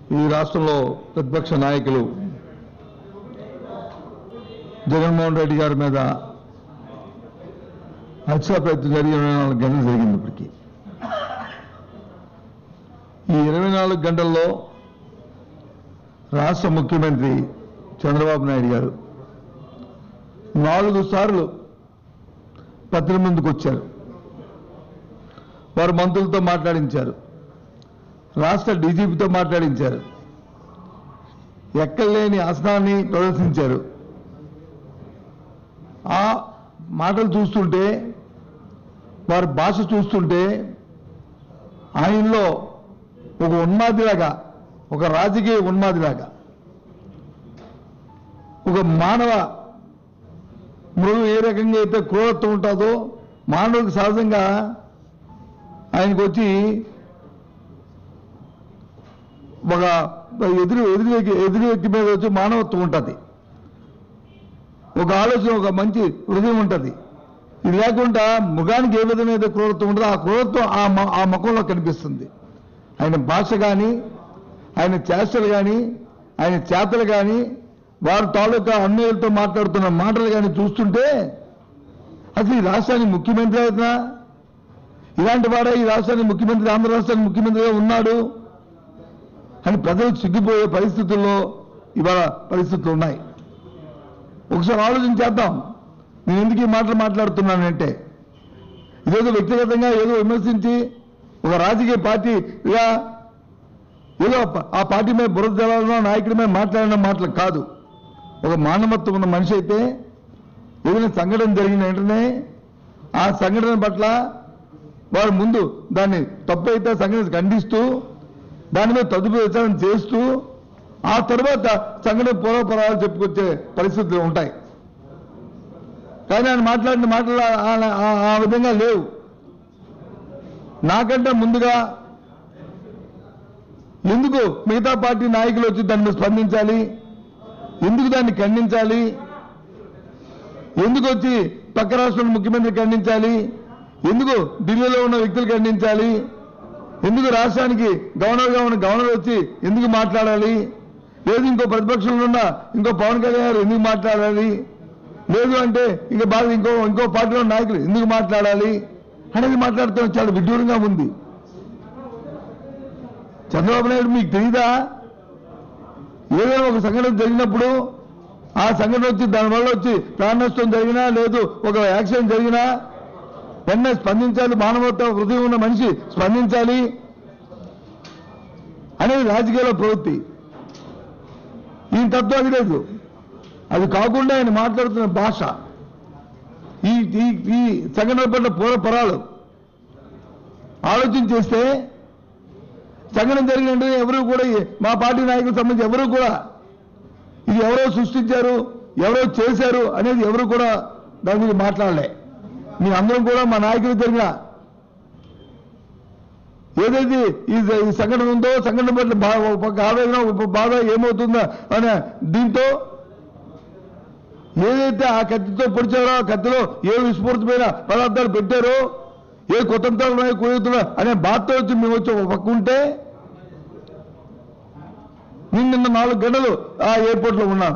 ఈ రాష్ట్రంలో ప్రతిపక్ష నాయకులు జగన్మోహన్ రెడ్డి గారి మీద హత్యా ప్రయత్నం జరిగి ఇరవై నాలుగు గంటలు జరిగింది ఇప్పటికీ ఈ ఇరవై నాలుగు గంటల్లో రాష్ట్ర ముఖ్యమంత్రి చంద్రబాబు నాయుడు గారు నాలుగు సార్లు పత్రిక ముందుకు వచ్చారు వారు మంత్రులతో మాట్లాడించారు రాష్ట్ర డీజీపీతో మాట్లాడించారు ఎక్కలేని ఆసనాన్ని ప్రదర్శించారు ఆ మాటలు చూస్తుంటే వారి భాష చూస్తుంటే ఆయనలో ఒక ఉన్మాదిలాగా ఒక రాజకీయ ఉన్మాదిలాగా ఒక మానవ మృగు ఏ రకంగా అయితే క్రూరత్వం ఉంటుందో మానవుడికి సహజంగా ఆయనకు వచ్చి ఒక ఎదురు ఎదురు వ్యక్తి ఎదురు వ్యక్తి మీద వచ్చి మానవత్వం ఉంటుంది ఒక ఆలోచన ఒక మంచి హృదయం ఉంటుంది ఇది లేకుండా ముఖానికి ఏ విధమైన క్రూరత్వం ఉంటుందో ఆ క్రూరత్వం ఆ మ- ఆ ముఖంలో కనిపిస్తుంది ఆయన భాష కానీ ఆయన చేష్టలు కానీ ఆయన చేతలు కానీ వారి తాలూకా అన్వయులతో మాట్లాడుతున్న మాటలు కానీ చూస్తుంటే అసలు ఈ రాష్ట్రానికి ముఖ్యమంత్రి అవుతున్నా ఇలాంటి వాడే ఈ రాష్ట్రానికి ముఖ్యమంత్రి ఆంధ్ర రాష్ట్రానికి ముఖ్యమంత్రిగా ఉన్నాడు అని ప్రజలు సిగ్గిపోయే పరిస్థితుల్లో ఇవాళ పరిస్థితులు ఉన్నాయి ఒకసారి ఆలోచన చేద్దాం నేను ఎందుకు ఈ మాటలు మాట్లాడుతున్నానంటే ఇదేదో వ్యక్తిగతంగా ఏదో విమర్శించి ఒక రాజకీయ పార్టీగా ఏదో ప- ఆ పార్టీ మీద బురద జలాలనో నాయకుడి మీద మాట్లాడిన మాటలు కాదు ఒక మానవత్వం ఉన్న మనిషి అయితే ఏదైనా సంఘటన జరిగిన వెంటనే ఆ సంఘటన పట్ల వారు ముందు దాన్ని తప్పు అయితే సంఘటన ఖండిస్తూ దాని మీద తదుపరి విచారణ చేస్తూ ఆ తర్వాత సంఘటన పూర్వపరాలు చెప్పుకొచ్చే పరిస్థితులు ఉంటాయి కానీ ఆయన మాట్లాడిన మాటలు ఆ- ఆ- ఆ విధంగా లేవు నాకంటే ముందుగా ఎందుకు మిగతా పార్టీ నాయకులు వచ్చి దాని మీద స్పందించాలి ఎందుకు దాన్ని ఖండించాలి ఎందుకు వచ్చి పక్క రాష్ట్రం ముఖ్యమంత్రి ఖండించాలి ఎందుకు ఢిల్లీలో ఉన్న వ్యక్తులు ఖండించాలి ఎందుకు రాష్ట్రానికి గవర్నర్గా ఉన్న గవర్నర్ వచ్చి ఎందుకు మాట్లాడాలి లేదు ఇంకో ప్రతిపక్షంలో ఉన్న ఇంకో పవన్ కళ్యాణ్ గారు ఎందుకు మాట్లాడాలి లేదు అంటే ఇంకా బాగా ఇంకో ఇంకో పార్టీలో ఉన్న నాయకులు ఎందుకు మాట్లాడాలి అనేది మాట్లాడుతూ చాలా విడ్డూరంగా ఉంది చంద్రబాబు నాయుడు మీకు తెలియదా ఏదైనా ఒక సంఘటన జరిగినప్పుడు ఆ సంఘటన వచ్చి దానివల్ల వచ్చి ప్రాణ నష్టం జరిగినా లేదు ఒక యాక్సిడెంట్ జరిగినా వెంటనే స్పందించాలి మానవత్వ హృదయం ఉన్న మనిషి స్పందించాలి అనేది రాజకీయాల ప్రవృత్తి ఈయన తత్వం అది లేదు అది కాకుండా ఆయన మాట్లాడుతున్న భాష ఈ ఈ ఈ సంఘటన పట్ల పూర్వపరాలు ఆలోచన చేస్తే సంఘటన జరిగిన వెంటనే ఎవరు కూడా ఈ- మా పార్టీ నాయకులకు సంబంధించి ఎవరు కూడా ఇది ఎవరో సృష్టించారు ఎవరో చేశారు అనేది ఎవరు కూడా దాని గురించి మాట్లాడలే మీ అందరం కూడా మా నాయకులు జరిగిన ఏదైతే ఈ ఈ సంఘటన ఉందో సంఘటన పట్ల బా- ఒక పక్క ఆవేదన ఒక పక్క బాధ ఏమవుతుందో అనే దీంతో ఏదైతే ఆ కత్తితో పొడిచారో ఆ కత్తిలో ఏ విస్ఫూర్తమైన పదార్థాలు పెట్టారో ఏ కుతంత్రాలు ఉన్నాయో కుయుతున్నా అనే బాధతో వచ్చి మేము వచ్చి ఒక పక్క ఉంటే నేను నిన్న నాలుగు గంటలు ఆ ఎయిర్పోర్ట్ లో ఉన్నాను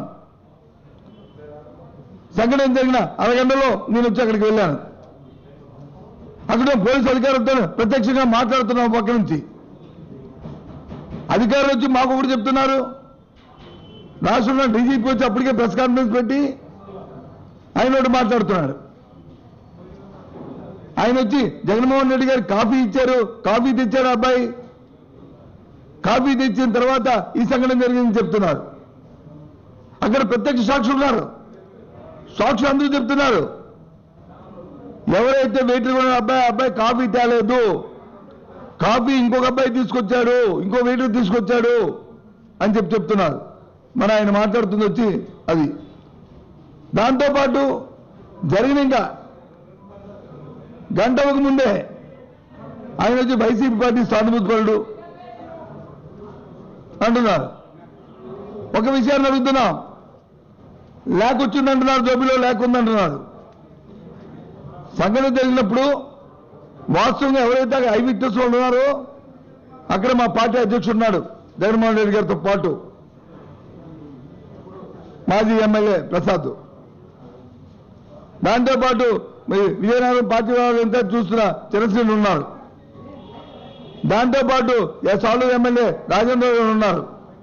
సంఘటన జరిగిన అరగంటలో నేను వచ్చి అక్కడికి వెళ్ళాను అక్కడ పోలీసు అధికారులతో ప్రత్యక్షంగా మాట్లాడుతున్నాం పక్క నుంచి అధికారులు వచ్చి మాకు ఒకటి చెప్తున్నారు రాష్ట్రంలో డీజీపీ వచ్చి అప్పటికే ప్రెస్ కాన్ఫరెన్స్ పెట్టి ఆయన ఒకటి మాట్లాడుతున్నాడు ఆయన వచ్చి జగన్మోహన్ రెడ్డి గారు కాఫీ ఇచ్చారు కాఫీ తెచ్చారు అబ్బాయి కాఫీ తెచ్చిన తర్వాత ఈ సంఘటన జరిగిందని చెప్తున్నారు అక్కడ ప్రత్యక్ష సాక్షులు ఉన్నారు సాక్షులు అందరూ చెప్తున్నారు ఎవరైతే వెయిటర్ కొన్న అబ్బాయి ఆ అబ్బాయి కాఫీ తేలేదు కాఫీ ఇంకొక అబ్బాయి తీసుకొచ్చాడు ఇంకో వెయిటర్ తీసుకొచ్చాడు అని చెప్పి చెప్తున్నారు మరి ఆయన మాట్లాడుతుంది వచ్చి అది దాంతోపాటు జరిగిన ఇంకా గంటకు ముందే ఆయన వచ్చి వైసీపీ పార్టీ సానుభూతిపరుడు అంటున్నారు ఒక విషయాన్ని అడుగుతున్నాం లేక వచ్చిందంటున్నారు జోబిలో లేకుందంటున్నారు సంఘటన జరిగినప్పుడు వాస్తవంగా ఎవరైతే ఐ విట్నెస్ ఉన్నారో అక్కడ మా పార్టీ అధ్యక్షుడు ఉన్నాడు జగన్మోహన్ రెడ్డి గారితో పాటు మాజీ ఎమ్మెల్యే ప్రసాద్ దాంతోపాటు మరి విజయనగరం పార్టీ వాళ్ళంతా చూస్తున్న చిరశ్రీని ఉన్నారు దాంతోపాటు సాలూరు ఎమ్మెల్యే రాజేంద్ర గారు ఉన్నారు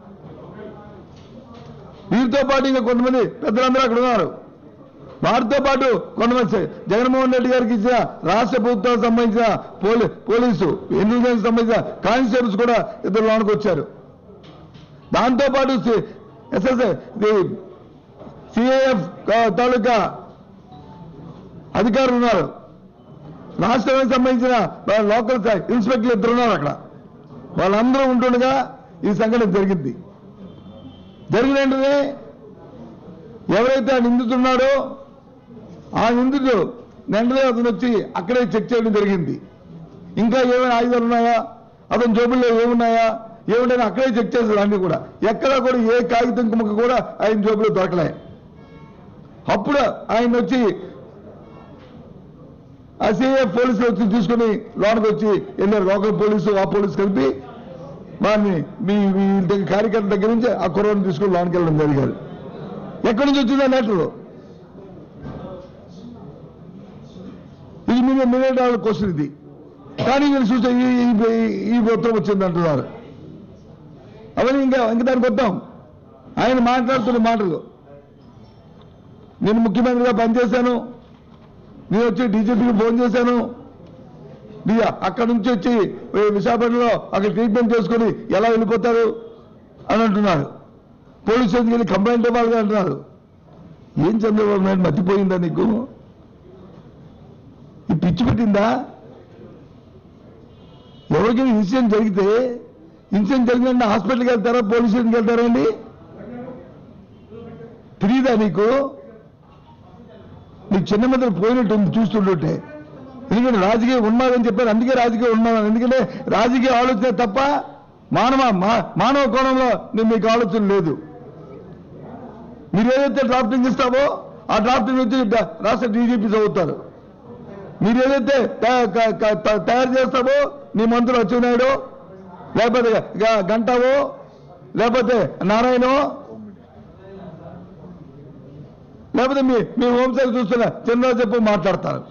వీరితో పాటు ఇంకా కొంతమంది పెద్దలందరూ అక్కడ ఉన్నారు వారితో పాటు కొంతమంది జగన్మోహన్ రెడ్డి గారికి ఇచ్చిన రాష్ట్ర ప్రభుత్వానికి సంబంధించిన పోలీ పోలీసు ఇంటెలిజెన్స్ సంబంధించిన కానిస్టేబుల్స్ కూడా ఇద్దరు లోనికి వచ్చారు దాంతో పాటు ఎస్ఎస్ సిఐఎఫ్ తాలూకా అధికారులు ఉన్నారు రాష్ట్రానికి సంబంధించిన వాళ్ళ లోకల్ స్థాయి ఇన్స్పెక్టర్లు ఇద్దరు ఉన్నారు అక్కడ వాళ్ళందరూ ఉంటుండగా ఈ సంఘటన జరిగింది జరిగిన వెంటనే ఎవరైతే ఆ నిందితున్నాడో ఆ నిందితుడు వెంటనే అతను వచ్చి అక్కడే చెక్ చేయడం జరిగింది ఇంకా ఏమైనా ఆయుధాలు ఉన్నాయా అతని జోబుల్లో ఏమున్నాయా ఏముంటాయని అక్కడే చెక్ చేశాడు అన్ని కూడా ఎక్కడా కూడా ఏ కాగితం ముక్క కూడా ఆయన జోబులో దొరకలే అప్పుడు ఆయన వచ్చి ఆ సిఐఎఫ్ పోలీసులు వచ్చి తీసుకుని లోనకి వచ్చి వెళ్ళారు లోకల్ పోలీసు ఆ పోలీసు కలిపి వారిని మీ మీ దగ్గర కార్యకర్త దగ్గర నుంచి ఆ కుర్రని తీసుకుని లోనికి వెళ్ళడం జరిగారు ఎక్కడి నుంచి వచ్చింది ఆ లెటర్ ఇది మీ మిలియన్ డాలర్ క్వశ్చన్ ఇది కానీ మీరు చూస్తే ఈ ఈ- ఈ ఉత్తరం వచ్చింది అంటున్నారు అవన్నీ ఇంకా ఇంకా దానికి వద్దాం ఆయన మాట్లాడుతున్న మాటలు నేను ముఖ్యమంత్రిగా పనిచేశాను నేను వచ్చి డీజీపీకి ఫోన్ చేశాను నీ అక్కడ నుంచి వచ్చి ఏ విశాఖపట్నంలో అక్కడ ట్రీట్మెంట్ చేసుకొని ఎలా వెళ్ళిపోతారు అని అంటున్నారు పోలీస్ స్టేషన్కి వెళ్ళి కంప్లైంట్ ఇవ్వాలి అంటున్నారు ఏం చంద్రబాబు నాయుడు మర్చిపోయిందా నీకు ఈ పిచ్చి పెట్టిందా ఎవరికైనా ఇన్సిడెంట్ జరిగితే ఇన్సిడెంట్ జరిగిందంటే హాస్పిటల్కి వెళ్తారా పోలీస్ స్టేషన్కి వెళ్తారా అండి తెలియదా నీకు నీకు చిన్న మెదడు పోయినట్టు ఉంది చూస్తుంటుంటే ఎందుకంటే రాజకీయ ఉన్నారని చెప్పారు అందుకే రాజకీయ ఉన్నాను ఎందుకంటే రాజకీయ ఆలోచన తప్ప మానవ మా- మానవ కోణంలో నేను మీకు ఆలోచన లేదు మీరు ఏదైతే డ్రాఫ్టింగ్ ఇస్తావో ఆ డ్రాఫ్టింగ్ వచ్చి డ- రాష్ట్ర డీజీపీ చదువుతారు మీరు ఏదైతే త- క- క- త- తయారు చేస్తావో నీ మంత్రులు అచ్చెన్నాయుడు లేకపోతే గ- గంటావో లేకపోతే నారాయణో లేకపోతే మీ మీ హోంశాఖ చూస్తున్న చంద్రరాజు చెప్పు మాట్లాడతారు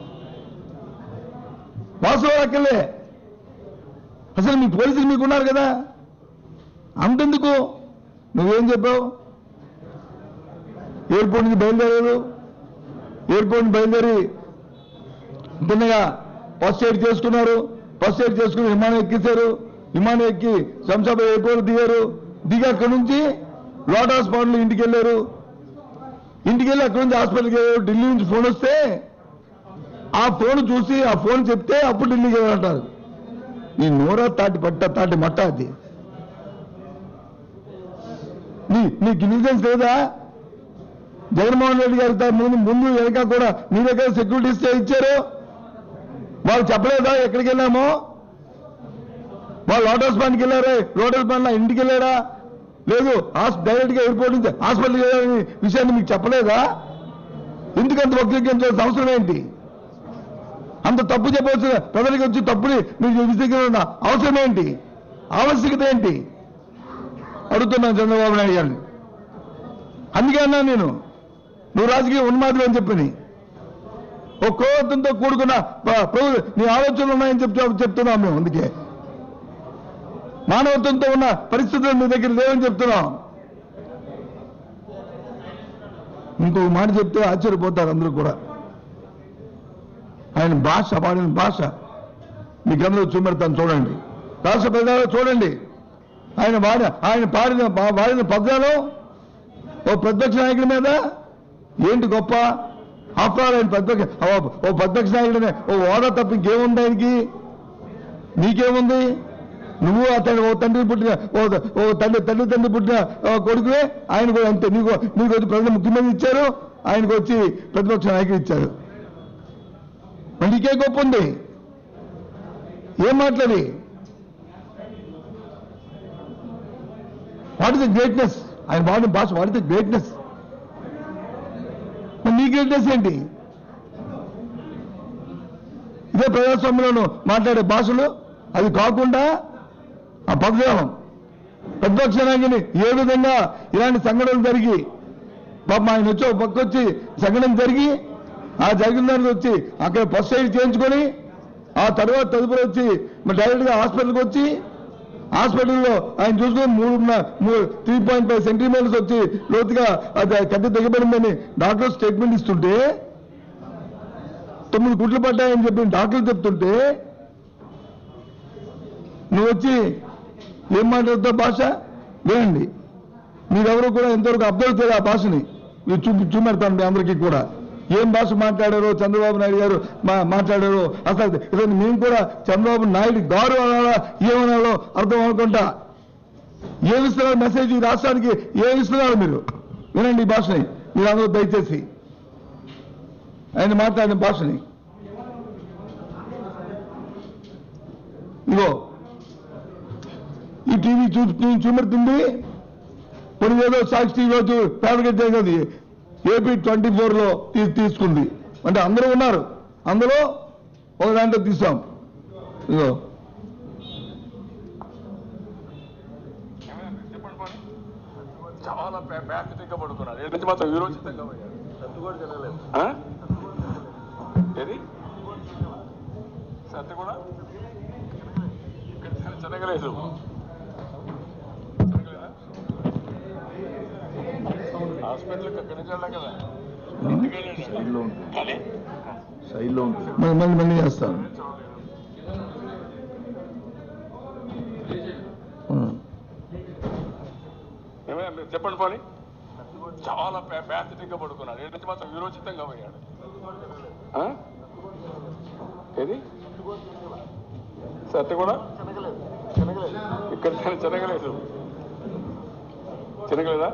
వాస్తవం అక్కలే అసలు మీ పోలీసులు మీకు ఉన్నారు కదా అంతెందుకు నువ్వేం చెప్పావు ఎయిర్పోర్ట్ నుంచి బయలుదేరారు ఎయిర్పోర్ట్ నుంచి బయలుదేరి తిన్నగా ఫస్ట్ ఎయిడ్ చేసుకున్నారు ఫస్ట్ ఎయిడ్ చేసుకుని విమానం ఎక్కించారు విమానం ఎక్కి శంషాబాద్ ఎయిర్పోర్ట్ దిగారు దిగి అక్కడి నుంచి లోటస్ పాండ్లు ఇంటికి వెళ్ళారు ఇంటికి వెళ్ళి అక్కడి నుంచి హాస్పిటల్కి వెళ్ళారు ఢిల్లీ నుంచి ఫోన్ వస్తే ఆ ఫోన్ చూసి ఆ ఫోన్ చెప్తే అప్పుడు ఢిల్లీకి వెళ్ళారంటారు నీ నోరా తాటి పట్ట తాటి మట్ట అది నీ నీకు ఇంటెలిజెన్స్ లేదా జగన్మోహన్ రెడ్డి గారి తా- ముందు ముందు వెనక కూడా మీ దగ్గర సెక్యూరిటీ ఇస్తే ఇచ్చారు వాళ్ళు చెప్పలేదా ఎక్కడికి వెళ్ళామో వాళ్ళు లోటస్ పాండ్కి వెళ్ళారే లోటస్ పాండ్ ఇంటికి వెళ్ళారా లేదు డైరెక్ట్ గా ఎయిర్పోర్ట్ నుంచి హాస్పిటల్కి వెళ్ళారని విషయాన్ని మీకు చెప్పలేదా ఎందుకంత వక్రీకరించాల్సిన అవసరం ఏంటి అంత తప్పు చెప్పవలసిన ప్రజలకు వచ్చి తప్పుని మీరు విసిగిన అవసరం ఏంటి ఆవశ్యకత ఏంటి అడుగుతున్నాను చంద్రబాబు నాయుడు గారిని అందుకే అన్నా నేను నువ్వు రాజకీయ ఉన్మాది అని చెప్పని ఓ క్రోధంతో కూడుకున్న ప- ప్రభు నీ ఆలోచనలు ఉన్నాయని చెప్తా చెప్తున్నాం మేము అందుకే మానవత్వంతో ఉన్న పరిస్థితులు మీ దగ్గర లేవని చెప్తున్నాం ఇంకొక మాట చెప్తే ఆశ్చర్యపోతారు అందరూ కూడా ఆయన భాష పాడిన భాష మీకందరూ చూపెడతాను చూడండి రాష్ట్ర ప్రజలు చూడండి ఆయన వాడి ఆయన పాడిన పా- వాడిన పద్యాలు ఓ ప్రత్యక్ష నాయకుడి మీద ఏంటి గొప్ప ఆఫ్టర్ ఆల్ ఆయన ప్రత్యక్ష ఓ- ఓ ప్రత్యక్ష నాయకుడినే ఓ హోదా తప్ప ఇంకేముంది ఆయనకి నీకేముంది నువ్వు అతను ఓ తండ్రి పుట్టిన ఓ ఓ తండ్రి తండ్రి తండ్రి పుట్టిన ఓ కొడుకువే ఆయన కూడా అంతే నీకు నీకు వచ్చి ప్రజలు ముఖ్యమంత్రి ఇచ్చారు ఆయనకు వచ్చి ప్రతిపక్ష నాయకుడు ఇచ్చారు మరి నీకే గొప్ప ఉంది ఏం మాట్లాడి వాట్ ఇస్ ద గ్రేట్నెస్ ఆయన వాడిన భాష వాట్ ఇస్ ద గ్రేట్నెస్ మరి నీ గ్రేట్నెస్ ఏంటి ఇదే ప్రజాస్వామ్యంలో మాట్లాడే భాషలు అది కాకుండా ఆ పదజాలం ప్రతిపక్ష నాయకుని ఏ విధంగా ఇలాంటి సంఘటనలు జరిగి పాప ఆయన వచ్చి ఒక పక్క వచ్చి సంఘటన జరిగి ఆ జరిగిన దానికి వచ్చి అక్కడ ఫస్ట్ ఎయిడ్ చేయించుకొని ఆ తర్వాత తదుపరి వచ్చి మరి డైరెక్ట్ గా హాస్పిటల్కి వచ్చి హాస్పిటల్లో ఆయన చూసుకొని మూడు త్రీ పాయింట్ ఫైవ్ సెంటీమీటర్స్ వచ్చి లోతుగా అది కత్తి దిగబడిందని డాక్టర్ స్టేట్మెంట్ ఇస్తుంటే తొమ్మిది గుట్లు పడ్డాయని చెప్పి డాక్టర్లు చెప్తుంటే నువ్వు వచ్చి ఏం మాట్లాడుతావు భాష వినండి మీరెవరు కూడా ఎంతవరకు అబ్జర్వ్ చేయరు ఆ భాషని మీరు చూపి చూపెడతాను మీ అందరికీ కూడా ఏం భాష మాట్లాడారో చంద్రబాబు నాయుడు గారు మా- మాట్లాడారో అసలు ఇదని మేము కూడా చంద్రబాబు నాయుడు గారు అనాలా ఏమనాలో అర్థం అనుకుంటా ఏమిస్తున్నారు మెసేజ్ ఈ రాష్ట్రానికి ఏమిస్తున్నారు మీరు వినండి ఈ భాషని మీరు అందరూ దయచేసి ఆయన మాట్లాడిన భాషని ఇగో ఈ టీవీ చూ టీవీ చూపెడుతుంది కొన్ని ఏదో సాక్షి రోజు ఫ్యాబ్రికేట్ చేసేది ఏపీ ట్వంటీ లో తీ- తీసుకుంది అంటే అందరూ ఉన్నారు అందులో ఒక దాంట్లో తీసాం ఇగో చెప్పండి పోనీ. చాలా ప్యాథెటిక్ గా పడుకున్నారు ఏడు నుంచి మాత్రం విరోచితంగా పోయాడు ఆ? ఏది సత్య కూడా ఇక్కడ చెనగలేదు చెనగలేదా? హాస్పిటల్కి అక్కడి నుంచి వెళ్ళాం కదా ఇంటికి వెళ్ళాడు. కానీ సైడ్లో ఉంటుంది మళ్ళీ మళ్ళీ మళ్ళీ చేస్తాను ఉం. ఏమైనా మీరు చెప్పండి పోనీ చాలా ప్యాథెటిక్ గా పడుకున్నాడు ఏడు నుంచి మాత్రం విరోచితంగా పోయాడు ఆ? ఏది సత్య కూడా ఇక్కడ చెనగలేదు చెనగలేదా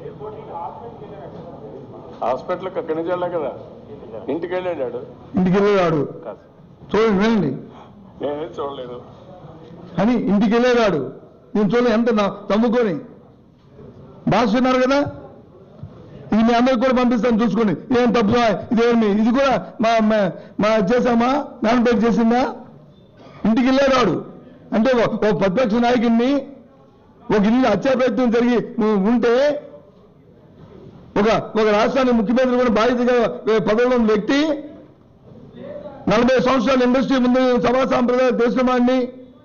హాస్పిటల్కి అక్కడి నుంచి వెళ్ళా కదా ఇంటికి వెళ్ళాడు ఇంటికి వెళ్ళేవాడు చూడండి వినండి నేనేం చూడలేదు అని ఇంటికి వెళ్ళేవాడు నేను చూడలే ఎంత నా- తమ్ముకొని భాష విన్నారు కదా ఇది మీ అందరికి కూడా పంపిస్తాను చూసుకోండి ఏం తప్పు ఇదేమి ఇది కూడా మా మా- మా చేసామా మ్యానుపేట్ చేసిందా ఇంటికి వెళ్ళేవాడు అంటే ఓ ఓ ప్రతిపక్ష నాయకుడిని ఒక ఇల్లు హత్యా ప్రయత్నం జరిగి నువ్వు ఉంటే ఒక ఒక రాష్ట్రానికి ముఖ్యమంత్రి కూడా బాధ్యతగా పదవిలో ఉన్న వ్యక్తి నలభై సంవత్సరాల ఇండస్ట్రీ ముందు సభా సాంప్రదాయ దేశమాన్ని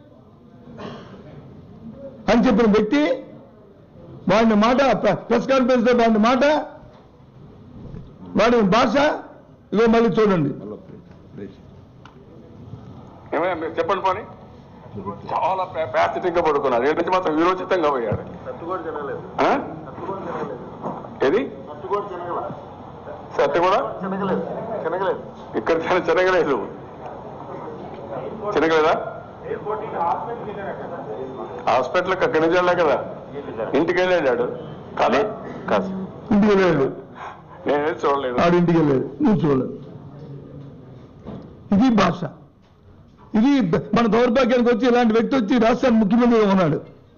అని చెప్పిన వ్యక్తి వాడిని మాట ప్ర- ప్రెస్ కాన్ఫరెన్స్ లో వాడిని మాట వాడి భాష ఇదో మళ్ళీ చూడండి మళ్ళీ ప్లేస్ ఏమైనా మీరు చెప్పండి పోనీ చాలా ప్యాథెటిక్ గా పడుకున్నాడు ఏడు నుంచి మాత్రం విరోచితంగా పోయాడు ఆ? ఏది సత్య కూడా ఇక్కడ చెనగలేదు చెనగలేదా హాస్పిటల్కి అక్కడి నుంచి వెళ్ళా కదా ఇంటికి వెళ్ళాడు కానీ కాదు ఇంటికి వెళ్ళాడు నేనేం చూడలేదు ఆడు ఇంటికి వెళ్ళాడు నువ్వు చూడలేదు ఇది భాష ఇది బ- మన దౌర్భాగ్యానికి వచ్చి ఇలాంటి వ్యక్తి వచ్చి రాష్ట్రానికి ముఖ్యమంత్రిగా ఉన్నాడు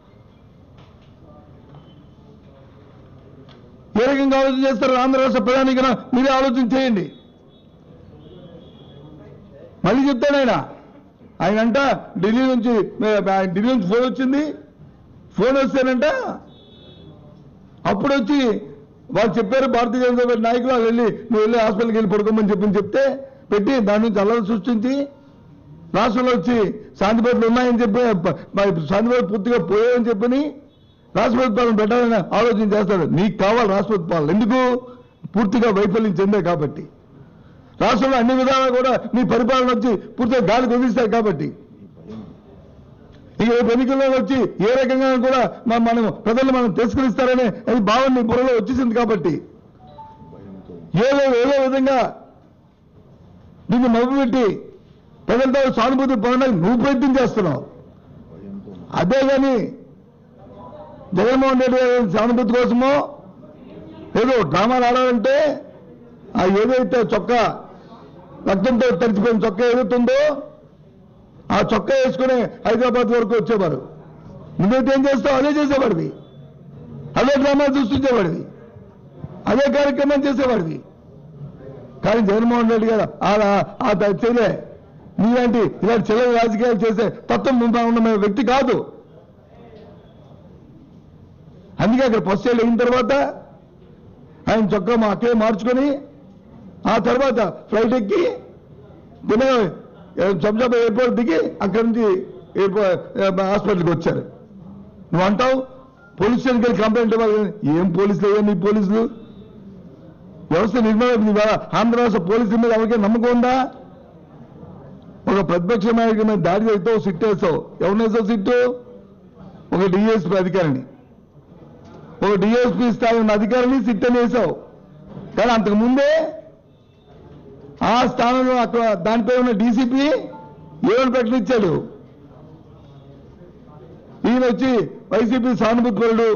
ఏ రకంగా ఆలోచన చేస్తారు ఆంధ్ర రాష్ట్ర ప్రధానిగా మీరే ఆలోచన చేయండి మళ్ళీ చెప్తాడు ఆయన ఆయన అంట ఢిల్లీ నుంచి మే- ఆయన ఢిల్లీ నుంచి ఫోన్ వచ్చింది ఫోన్ వస్తేనంట అప్పుడు వచ్చి వాళ్ళు చెప్పారు భారతీయ జనతా పార్టీ నాయకులు వాళ్ళు వెళ్ళి నువ్వు వెళ్ళి హాస్పిటల్కి వెళ్ళి పడుకోమని చెప్పి చెప్తే పెట్టి దాని నుంచి అల్లరి సృష్టించి రాష్ట్రంలో వచ్చి శాంతిపేటలు ఉన్నాయని చెప్పి ప- ప- శాంతిపేట పూర్తిగా పోయాయని చెప్పని రాష్ట్రపతి పాలన పెట్టాలని ఆలోచన చేస్తాడు నీకు కావాలి రాష్ట్రపతి పాలన ఎందుకు పూర్తిగా వైఫల్యం చెందే కాబట్టి రాష్ట్రంలో అన్ని విధాలా కూడా నీ పరిపాలన వచ్చి పూర్తిగా గాలి కుదిస్తాయి కాబట్టి ఇక రేపు ఎన్నికల్లో వచ్చి ఏ రకంగా కూడా మ- మనం ప్రజలు మనం తిరస్కరిస్తారనే అది భావన నీ బుర్రలో వచ్చేసింది కాబట్టి ఏదో ఏదో విధంగా దీన్ని మభ్యపెట్టి ప్రజలతో సానుభూతి పొందడానికి నువ్వు ప్రయత్నం చేస్తున్నావు అదే కానీ జగన్మోహన్ రెడ్డి గారి సానుభూతి కోసమో ఏదో డ్రామాలు ఆడాలంటే ఆ ఏదైతే చొక్కా రక్తంతో తడిచిపోయిన చొక్కా ఏదైతుందో ఆ చొక్కా వేసుకుని హైదరాబాద్ వరకు వచ్చేవారు నువ్వైతే ఏం చేస్తావు అదే చేసేవాడివి అదే డ్రామా సృష్టించేవాడివి అదే కార్యక్రమం చేసేవాడివి కానీ జగన్మోహన్ రెడ్డి గారు అలా ఆ త- చేయలే నీలాంటి ఇలాంటి చిల్లర రాజకీయాలు చేసే తత్వం ఉన్న ఉన్న వ్యక్తి కాదు అందుకే అక్కడ ఫస్ట్ ఎయిడ్ అయిన తర్వాత ఆయన చొక్కా మా అక్కడే మార్చుకొని ఆ తర్వాత ఫ్లైట్ ఎక్కి పునః శంషాబాద్ ఎయిర్పోర్ట్ దిగి అక్కడి నుంచి ఎయిర్పోర్ట్ హాస్పిటల్కి వచ్చారు నువ్వు అంటావు పోలీస్ స్టేషన్కి వెళ్ళి కంప్లైంట్ ఇవ్వాలి ఏం పోలీసులు అయ్యా నీ పోలీసులు వ్యవస్థ నిర్మాణం ఇవాళ ఆంధ్ర రాష్ట్ర పోలీసుల మీద ఎవరికైనా నమ్మకం ఉందా ఒక ప్రతిపక్ష నాయకుడి మీద దాడి చేస్తే ఒక సిట్ వేస్తావు ఎవరిని వేసావు సిట్టు ఒక డిఎస్పీ అధికారిని ఒక డిఎస్పీ స్థాయి ఉన్న అధికారిని సిట్ అని వేసావు కానీ అంతకు ముందే ఆ స్థానంలో అక్కడ దానిపై ఉన్న డీసీపీ ఏమని ప్రకటించాడు ఈయన వచ్చి వైసీపీ సానుభూతిపరుడు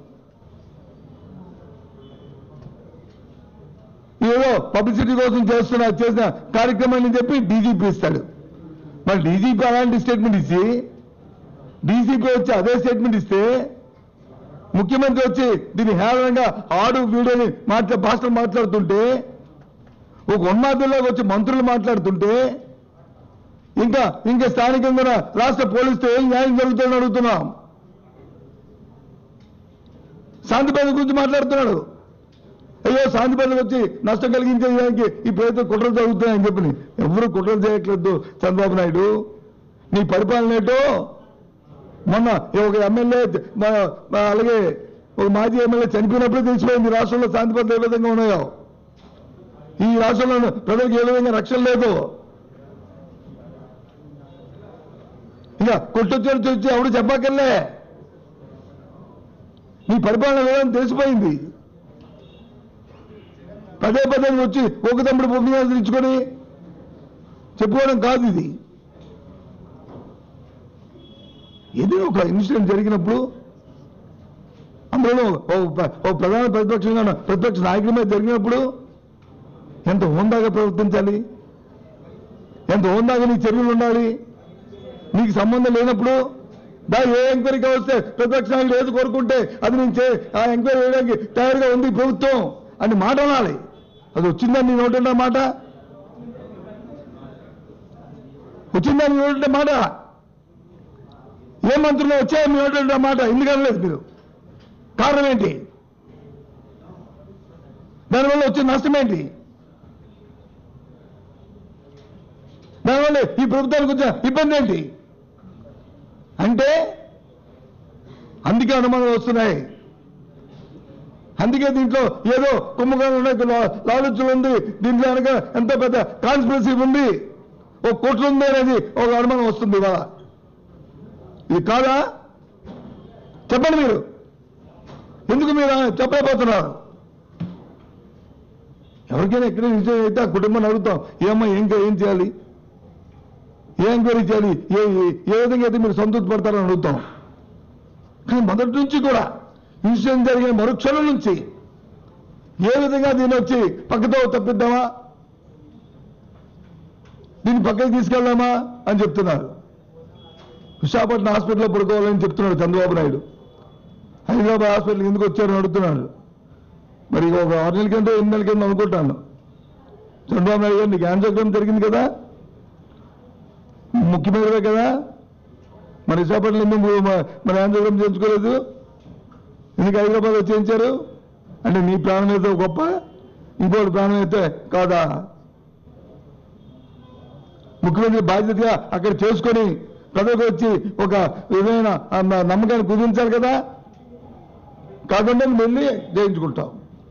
ఏదో పబ్లిసిటీ కోసం చేస్తున్న చేసిన కార్యక్రమాన్ని చెప్పి డీజీపీ ఇస్తాడు మరి డీజీపీ అలాంటి స్టేట్మెంట్ ఇచ్చి డీసీపీ వచ్చి అదే స్టేట్మెంట్ ఇస్తే ముఖ్యమంత్రి వచ్చి దీన్ని హేళనంగా ఆడు వీడియోని మాట్లా భాషలు మాట్లాడుతుంటే ఒక ఉన్మాదుల్లోకి వచ్చి మంత్రులు మాట్లాడుతుంటే ఇంకా ఇంకా స్థానికంగా రాష్ట్ర పోలీసుతో ఏం న్యాయం జరుగుతుందని అడుగుతున్నాం శాంతి భద్రత గురించి మాట్లాడుతున్నాడు అయ్యో శాంతి భద్రత వచ్చి నష్టం కలిగించేదానికి ఈ ప్రభుత్వం కుట్రలు జరుగుతున్నాయని చెప్పి ఎవరు కుట్రలు చేయట్లేదు చంద్రబాబు నాయుడు నీ పరిపాలన ఏంటో మొన్న ఒక ఎమ్మెల్యే మ- మ- అలాగే ఒక మాజీ ఎమ్మెల్యే చనిపోయినప్పుడే తెలిసిపోయింది ఈ రాష్ట్రంలో శాంతి భద్రత ఏ విధంగా ఉన్నాయో ఈ రాష్ట్రంలో ప్రజలకు ఏ విధంగా రక్షణ లేదు ఇంకా కొట్టొచ్చారు వచ్చి ఎవడు చెప్పక్కర్లే నీ పరిపాలన లేదని తెలిసిపోయింది పదే పదే వచ్చి ఒక తమ్ముడు ఉపన్యాసం ఇచ్చుకొని చెప్పుకోవడం కాదు ఇది ఏదో ఒక ఇన్సిడెంట్ జరిగినప్పుడు అందులో ఓ ప్ర- ఓ ప్రధాన ప్రతిపక్షంగా ఉన్న ప్రతిపక్ష నాయకుడి మీద జరిగినప్పుడు ఎంత హోందాగా ప్రవర్తించాలి ఎంత హోందాగా నీ చర్యలు ఉండాలి నీకు సంబంధం లేనప్పుడు దా ఏ ఎంక్వైరీగా వస్తే ప్రతిపక్ష నాయకుడు ఏది కోరుకుంటే అది నేను చే- ఆ ఎంక్వైరీ వేయడానికి తయారుగా ఉంది ఈ ప్రభుత్వం అని మాట అనాలి అది వచ్చిందని నీ నోటి మాట వచ్చిందని నీ నోటి మాట ఏ మంత్రులు వచ్చాయో మీ నోటి మాట ఎందుకు అనలేదు మీరు కారణం ఏంటి దానివల్ల వచ్చే నష్టం ఏంటి దానివల్ల ఈ ప్రభుత్వానికి వచ్చిన ఇబ్బంది ఏంటి అంటే అందుకే అనుమానాలు వస్తున్నాయి అందుకే దీంట్లో ఏదో కుంభకోణం ఉన్నాయి లా- లాలుచులు ఉంది దీంట్లో కనుక ఎంత పెద్ద కాన్స్పిరసీ ఉంది ఒక కోట్లు ఉంది అనేది ఒక అనుమానం వస్తుంది ఇవాళ ఇది కాదా చెప్పండి మీరు ఎందుకు మీరు చెప్పలేకపోతున్నారు ఎవరికైనా ఎక్కడ విషయం అయితే ఆ కుటుంబాన్ని అడుగుతాం ఏమ్మా ఏం ఏం చేయాలి ఏ ఎంక్వైరీ చేయాలి ఏ ఏ- ఏ విధంగా అయితే మీరు సంతృప్తి పడతారని అడుగుతాం కానీ మొదటి నుంచి కూడా ఇన్సిడెంట్ జరిగిన మరుక్షణం నుంచి ఏ విధంగా దీన్ని వచ్చి పక్కతో తప్పిద్దామా దీన్ని పక్కకి తీసుకెళ్దామా అని చెప్తున్నారు విశాఖపట్నం హాస్పిటల్లో పడుకోవాలని చెప్తున్నాడు చంద్రబాబు నాయుడు హైదరాబాద్ హాస్పిటల్కి ఎందుకు వచ్చారని అడుగుతున్నాడు మరి ఒక ఆరు నెలల కింద ఎనిమిది నెలల కింద అనుకుంటాను చంద్రబాబు నాయుడు గారు నీకు యాంజోగ్రామ్ జరిగింది కదా ముఖ్యమంత్రివే కదా మరి విశాఖపట్నం ఎందుకు మ- మరి యాంజోగ్రామ్ చేయించుకోలేదు ఎందుకు హైదరాబాద్ వచ్చి చేయించారు అంటే నీ ప్రాణం అయితే గొప్ప ఇంకోటి ప్రాణం అయితే కాదా ముఖ్యమంత్రి బాధ్యతగా అక్కడ చేసుకొని ప్రజలకు వచ్చి ఒక విధమైన ఆ న- నమ్మకాన్ని కుదించాలి కదా కాకుండా నువ్వు వెళ్ళి చేయించుకుంటావు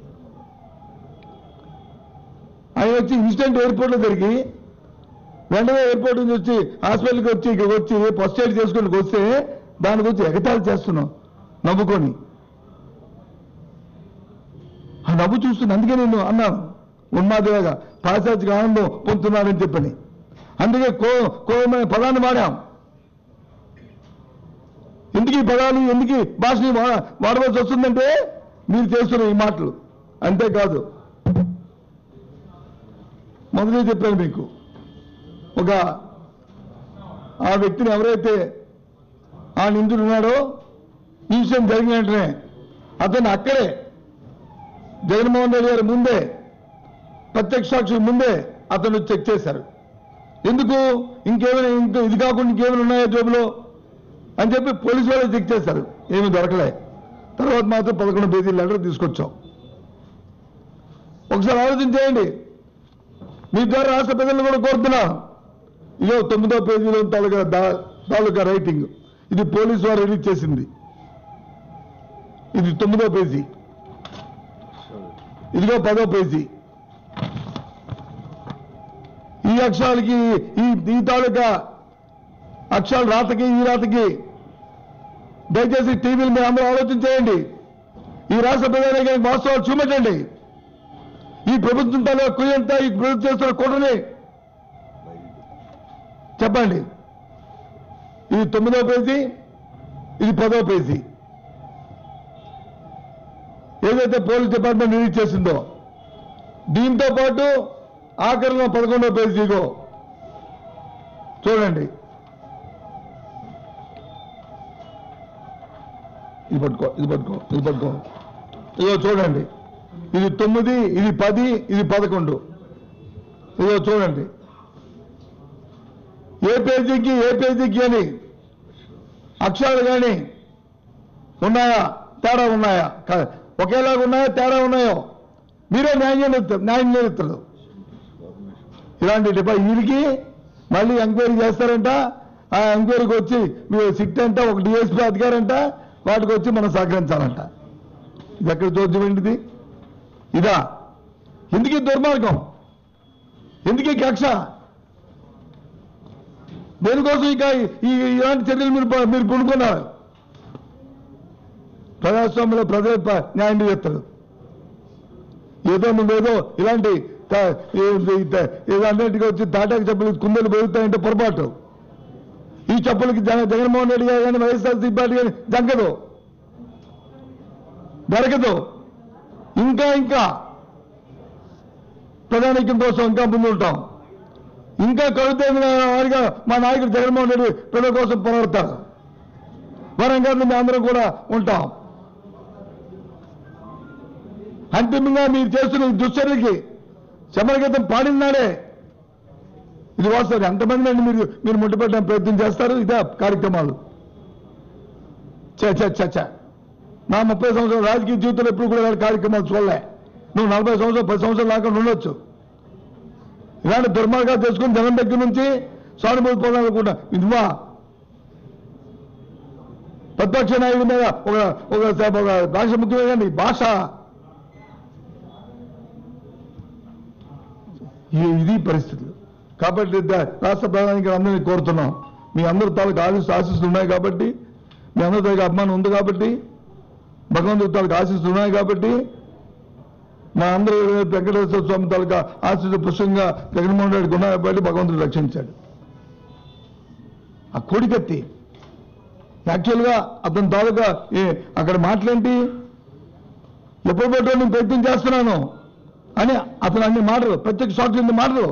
ఆయన వచ్చి ఇన్స్టెంట్ ఎయిర్పోర్ట్లో తిరిగి వెంటనే ఎయిర్పోర్ట్ నుంచి వచ్చి హాస్పిటల్కి వచ్చి ఇక్కడికి వచ్చి ఫస్ట్ ఎయిడ్ చేసుకుని వస్తే దాని గురించి ఎగతాళి చేస్తున్నాం నవ్వుకొని ఆ నవ్వు చూస్తున్నా అందుకే నేను అన్నాను ఉన్మాదిగా పాశ్చాత్య ఆనందం పొందుతున్నారని చెప్పని అందుకే కో కోమనే పదాన్ని వాడాం ఎందుకు ఈ పదాలు ఎందుకు ఈ భాషని వా- వాడవలసి వస్తుందంటే మీరు చేస్తున్న ఈ మాటలు అంతేకాదు మొదలే చెప్పాను మీకు ఒక ఆ వ్యక్తిని ఎవరైతే ఆ నిందుడు ఉన్నాడో ఇన్సిడెంట్ జరిగిన వెంటనే అతను అక్కడే జగన్మోహన్ రెడ్డి గారి ముందే ప్రత్యక్ష సాక్షుల ముందే అతను చెక్ చేశారు ఎందుకు ఇంకేమైనా ఇంకా ఇది కాకుండా ఇంకేమైనా ఉన్నాయా జోబులో అని చెప్పి పోలీసు వాళ్ళు చెక్ చేశారు ఏమి దొరకలే తర్వాత మాత్రం పదకొండు పేజీ లెటర్ తీసుకొచ్చాం ఒకసారి ఆలోచన చేయండి మీ ద్వారా రాష్ట్ర ప్రజలను కూడా కోరుతున్నాను ఇదో తొమ్మిదో పేజీలో తాలూకా దా- తాలూకా రైటింగ్ ఇది పోలీసు వారు రిలీజ్ చేసింది ఇది తొమ్మిదో పేజీ ఇదిగో పదో పేజీ ఈ అక్షరాలకి ఈ ఈ తాలూకా అక్షరాలు రాతకి ఈ రాతకి దయచేసి టీవీలు మీరు అందరూ ఆలోచన చేయండి ఈ రాష్ట్ర ప్రజానికి వాస్తవాలు చూపెట్టండి ఈ ప్రభుత్వం తాలూకా కుయంతా ఈ ప్రభుత్వం చేస్తున్న కూటమి చెప్పండి ఇది తొమ్మిదో పేజీ ఇది పదో పేజీ ఏదైతే పోలీస్ డిపార్ట్మెంట్ రిలీజ్ చేసిందో దీంతో పాటు ఆఖరిలో పదకొండో పేజీగో చూడండి ఇది పట్టుకో ఇది పట్టుకో ఇది పట్టుకో ఇదో చూడండి ఇది తొమ్మిది ఇది పది ఇది పదకొండు ఇదో చూడండి ఏ పేజీకి ఏ పేజీకి అని అక్షరాలు కానీ ఉన్నాయా తేడా ఉన్నాయా క- ఒకేలాగా ఉన్నాయా తేడా ఉన్నాయో మీరే న్యాయం నిలుస్తారు న్యాయం నిలుస్తారు ఇలాంటి డిపా వీరికి మళ్ళీ ఎంక్వైరీ చేస్తారంట ఆ ఎంక్వైరీకి వచ్చి మీరు సిట్ అంట ఒక డిఎస్పీ అధికారంట వాటికి వచ్చి మనం సహకరించాలంట ఇది ఎక్కడ చూద్దాం ఏంటిది ఇదా ఎందుకు ఈ దుర్మార్గం ఎందుకు ఈ కక్ష దేనికోసం ఇక ఈ ఇలాంటి చర్యలు మీరు ప- మీరు పుణుకున్నారు ప్రజాస్వామ్యంలో ప్రజలు ప- న్యాయం చేస్తారు ఏదో నువ్వేదో ఇలాంటి త- ఈ- ఈ- త- ఏదో అన్నింటికి వచ్చి తాటాకి చెప్పులు కుందలు పెరుగుతాయంటే పొరపాటు ఈ చెప్పులకి జగ జగన్మోహన్ రెడ్డి గారు కానీ వైఎస్ఆర్సీ పార్టీ కానీ జంగదు జరగదు ఇంకా ఇంకా ప్రధానికం కోసం ఇంకా ముందు ఉంటాం ఇంకా కలుతైన వారిగా మా నాయకుడు జగన్మోహన్ రెడ్డి ప్రజల కోసం పోరాడతారు వరంగల్ మేము అందరం కూడా ఉంటాం అంతిమంగా మీరు చేస్తున్న ఈ దుశ్చర్యకి శమరగీతం పాడినాడే ఇది వాస్తవం ఎంతమంది అండి మీరు మీరు ముట్టుపెట్టడానికి ప్రయత్నం చేస్తారు ఇదే కార్యక్రమాలు చే చే చే చే నా ముప్పై సంవత్సరాల రాజకీయ జీవితంలో ఎప్పుడు కూడా ఇలాంటి కార్యక్రమాలు చూడలే నువ్వు నలభై సంవత్సరాలు పది సంవత్సరాలు దాకా ఉండొచ్చు ఇలాంటి దుర్మార్గాలు చేసుకుని జనం దగ్గర నుంచి సానుభూతి పొందాలనుకుంటా ఇదివా ప్రతిపక్ష నాయకుడి మీద ఒక ఒక ఒక రాష్ట్ర ముఖ్యమంత్రి భాష ఈ- ఇది పరిస్థితులు కాబట్టి ద- రాష్ట్ర ప్రధానికి అందరినీ కోరుతున్నాం మీ అందరి తాలూకు ఆశీస్ ఆశీస్సులు ఉన్నాయి కాబట్టి మీ అందరి తాలూకు అభిమానం ఉంది కాబట్టి భగవంతుడి తాలూకు ఆశీస్సులు ఉన్నాయి కాబట్టి మా అందరూ వెంకటేశ్వర స్వామి తాలూకా ఆశీస్సు పుష్పంగా జగన్మోహన్ రెడ్డికి ఉన్నాయి కాబట్టి భగవంతుడు రక్షించాడు ఆ కోడికత్తి యాక్చువల్గా అతని తాలూకా ఏ- అక్కడ మాటలేంటి ఎప్పుడు పెట్టో నేను ప్రయత్నం చేస్తున్నాను అని అతను అన్ని మాటలు ప్రత్యేక షాట్లు ఇన్ని మాటలు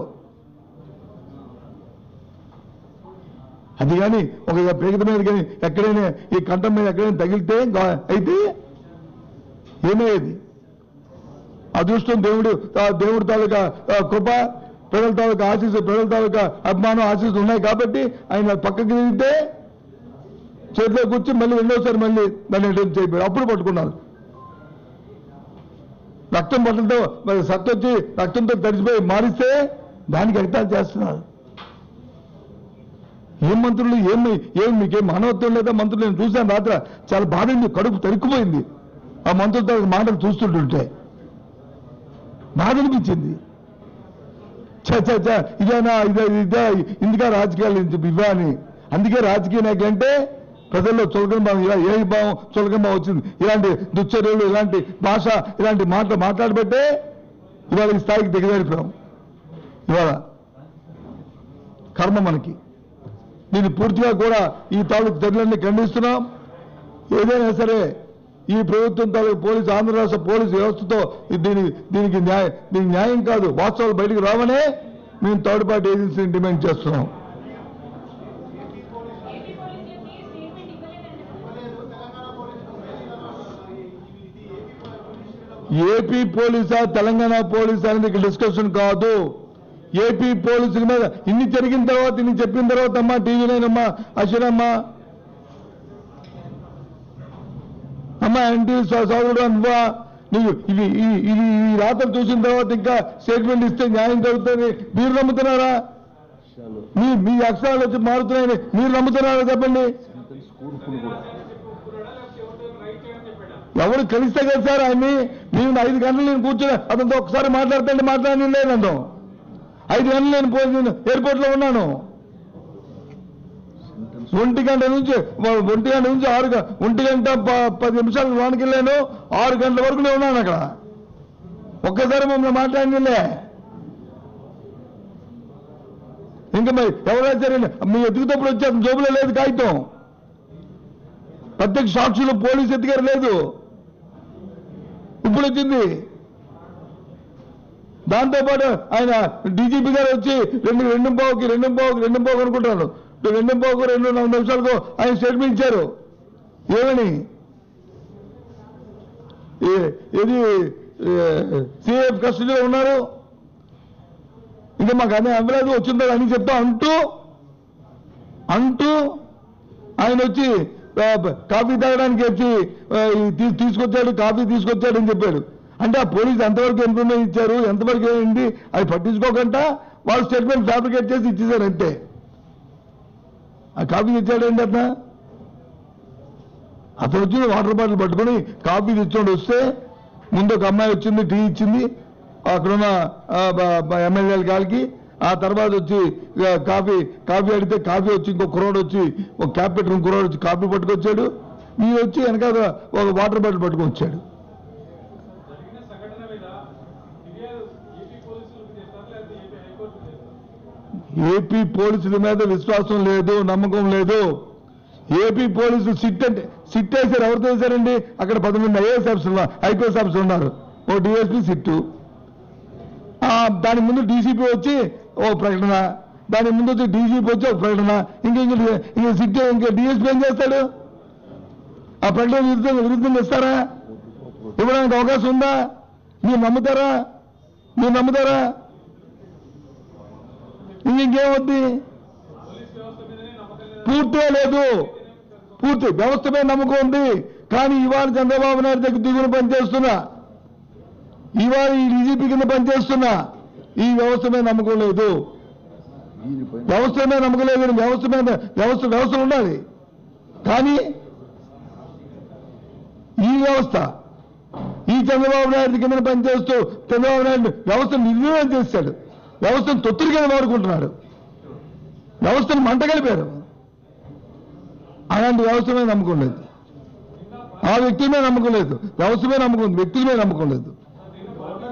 అది కానీ ఒక పేగత మీద కానీ ఎక్కడైనా ఈ కంఠం మీద ఎక్కడైనా తగిలితే గా- అయితే ఏమయ్యేది అదృష్టం దేవుడు ఆ దేవుడి తాలూకా ఆ కృప ప్రజల తాలూకా ఆశీస్సు ప్రజల తాలూకా అభిమానం ఆశీస్సులు ఉన్నాయి కాబట్టి ఆయన పక్కకి తిరిగితే చేతిలో కూర్చి మళ్ళీ రెండోసారి మళ్ళీ దాన్ని అటెంప్ట్ చేయబోయారు అప్పుడు పట్టుకున్నారు రక్తం పట్టడంతో మరి సత్తు వచ్చి రక్తంతో తడిచిపోయి మారిస్తే దానికి ఎగతాలు చేస్తున్నారు ఏం మంత్రులు ఏం ఏం మీకేం మానవత్వం లేదా మంత్రులు నేను చూశాను రాత్రి చాలా బాధండి కడుపు తరుక్కుపోయింది ఆ మంత్రులతో మాటలు చూస్తుంటుంటే బాధ అనిపించింది చ చ చ ఇదేనా ఇదే ఇదే ఇందుగా రాజకీయాలు ఇంత ఇవా అని అందుకే రాజకీయ నాయకులు అంటే ప్రజల్లో చులకన భావం ఇలా ఏ భావం చులకన భావం వచ్చింది ఇలాంటి దుశ్చర్యలు ఇలాంటి భాష ఇలాంటి మాటలు మాట్లాడబట్టే ఇవాళ ఈ స్థాయికి దిగజారిపోయాం ఇవాళ కర్మ మనకి దీన్ని పూర్తిగా కూడా ఈ తాలూకు చర్యలన్నీ ఖండిస్తున్నాం ఏదైనా సరే ఈ ప్రభుత్వం తాలూకు పోలీసు ఆంధ్ర రాష్ట్ర పోలీసు వ్యవస్థతో ఇది దీని దీనికి న్యాయ దీనికి న్యాయం కాదు వాస్తవాలు బయటకు రావనే మేము థర్డ్ పార్టీ ఏజెన్సీని డిమాండ్ చేస్తున్నాం ఏపీ పోలీసా తెలంగాణ పోలీసా అనేది ఇక్కడ డిస్కషన్ కాదు ఏపీ పోలీసుల మీద ఇన్ని జరిగిన తర్వాత ఇన్ని చెప్పిన తర్వాత అమ్మా టీవీలోనమ్మా అశ్వరమ్మా అమ్మాయి ఎన్టీ సోదరుడు అనుభవ నువ్వు ఇవి ఈ- ఇది ఈ రాత్రి చూసిన తర్వాత ఇంకా స్టేట్మెంట్ ఇస్తే న్యాయం జరుగుతుంది మీరు నమ్ముతున్నారా మీ మీ అక్షరాలు వచ్చి మారుతున్నాయని మీరు నమ్ముతున్నారా చెప్పండి స్కూల్ ఫుల్ కూడా ఎవరు కలిస్తే కదా సార్ ఆయన్ని నేను ఐదు గంటలు నేను కూర్చొని అతనితో ఒకసారి మాట్లాడుతుంటే మాట్లాడి లేదంటాం ఐదు గంటలు నేను పోయి నేను ఎయిర్పోర్ట్ లో ఉన్నాను ఒంటి గంట నుంచి ఒంటి గంట నుంచి ఆరు గ- ఒంటి గంట ప- పది నిమిషాలు లోనికి వెళ్ళాను ఆరు గంటల వరకు నేను ఉన్నాను అక్కడ ఒక్కసారి మమ్మల్ని మాట్లాడినలే ఇంకా మరి ఎవరైనా సరే మీ ఎదుగుతప్పుడు వచ్చే జోబులో లేదు కాగితం ప్రత్యక్ష సాక్షులు పోలీసు ఎత్తుగారు లేదు ఇప్పుడు వచ్చింది దాంతోపాటు ఆయన డీజీపీ గారు వచ్చి రెండు రెండు పావుకి రెండు పావుకి రెండు పావు అనుకుంటాను రెండు పావుకు రెండు నాలుగు నిమిషాలకు ఆయన స్టేట్మెంట్ ఇచ్చారు ఏమని ఏ- ఇది సిఎఫ్ కస్టడీలో ఉన్నారు ఇంకా మాకు అన్నీ అవ్వలేదు వచ్చిందో అని చెప్తా అంటూ అంటూ ఆయన వచ్చి ఆ, బ- కాఫీ తాగడానికి వచ్చి ఆ, ఈ తీ- తీసుకొచ్చాడు కాఫీ తీసుకొచ్చాడు అని చెప్పాడు అంటే ఆ పోలీసు ఎంతవరకు ఇన్ఫర్మేషన్ ఇచ్చారు ఎంతవరకు ఏంటి అది పట్టించుకోకుండా వాళ్ళు స్టేట్మెంట్ ఫ్యాబ్రికేట్ చేసి ఇచ్చేసారు అంతే ఆ కాఫీ ఇచ్చాడు ఏంటి అతను అతను వచ్చి వాటర్ బాటిల్ పట్టుకొని కాఫీ తెచ్చుకొని వస్తే ముందు ఒక అమ్మాయి వచ్చింది టీ ఇచ్చింది అక్కడున్న ఎమ్మెల్యేల కాలికి ఆ తర్వాత వచ్చి ఇక కాఫీ కాఫీ అడిగితే కాఫీ వచ్చి ఇంకో కుర్రోడు వచ్చి ఒక క్యాప్ పెట్టుకుని కుర్రోడు వచ్చి కాఫీ పట్టుకొచ్చాడు ఈ వచ్చి వెనకాల ఒక వాటర్ బాటిల్ పట్టుకొని వచ్చాడు జరిగిన సంఘటన మీద ఫిర్యాదు ఏపీ పోలీసులకు చేస్తారు లేకపోతే ఏపీ హైకోర్టు చేస్తారు ఏపీ పోలీసుల మీద విశ్వాసం లేదు నమ్మకం లేదు ఏపీ పోలీసులు సిట్ అంటే సిట్ వేశారు ఎవరితో వేశారండి అక్కడ పదకొండు ఐఏఎస్ ఆఫీసర్లు ఐపీఎస్ ఆఫీసర్ ఉన్నారు ఓ డిఎస్పీ సిట్టు ఆ, దాని ముందు డీసీపీ వచ్చి ఓ ప్రకటన దాని ముందు వచ్చి డీజీపీ వచ్చి ఒక ప్రకటన ఇంక ఇంక ఇంక సిట్ ఇంకా డిఎస్పీ ఏం చేస్తాడు ఆ ప్రకటన విరుద్ధంగా విరుద్ధంగా ఇస్తారా ఇవ్వడానికి అవకాశం ఉందా మీరు నమ్ముతారా మీరు నమ్ముతారా ఇంకేమవుద్ది పోలీస్ వ్యవస్థ మీదనే నమ్మకం లేదు పూర్తిగా లేదు పూర్తి వ్యవస్థ మీద నమ్మకం ఉంది కానీ ఇవాళ చంద్రబాబు నాయుడు దగ్గర దిగులు పనిచేస్తున్నా ఇవాళ ఈ డీజీపీ కింద పనిచేస్తున్నా ఈ వ్యవస్థ మీద నమ్మకం లేదు దీనిపైన వ్యవస్థ మీద నమ్మకం లేదు వ్యవస్థ మీద వ్యవస్థ వ్యవస్థ ఉండాలి కానీ ఈ వ్యవస్థ ఈ చంద్రబాబు నాయుడు కింద పనిచేస్తూ చంద్రబాబు నాయుడు వ్యవస్థ నిర్వీర్యం చేశాడు వ్యవస్థను తొత్తురిగా వాడుకుంటున్నాడు వ్యవస్థను మంట కలిపారు అలాంటి వ్యవస్థ మీద నమ్మకం లేదు ఆ వ్యక్తి మీద నమ్మకం లేదు వ్యవస్థ మీద నమ్మకం ఉంది వ్యక్తుల మీద నమ్మకం లేదు నిన్న పార్టీ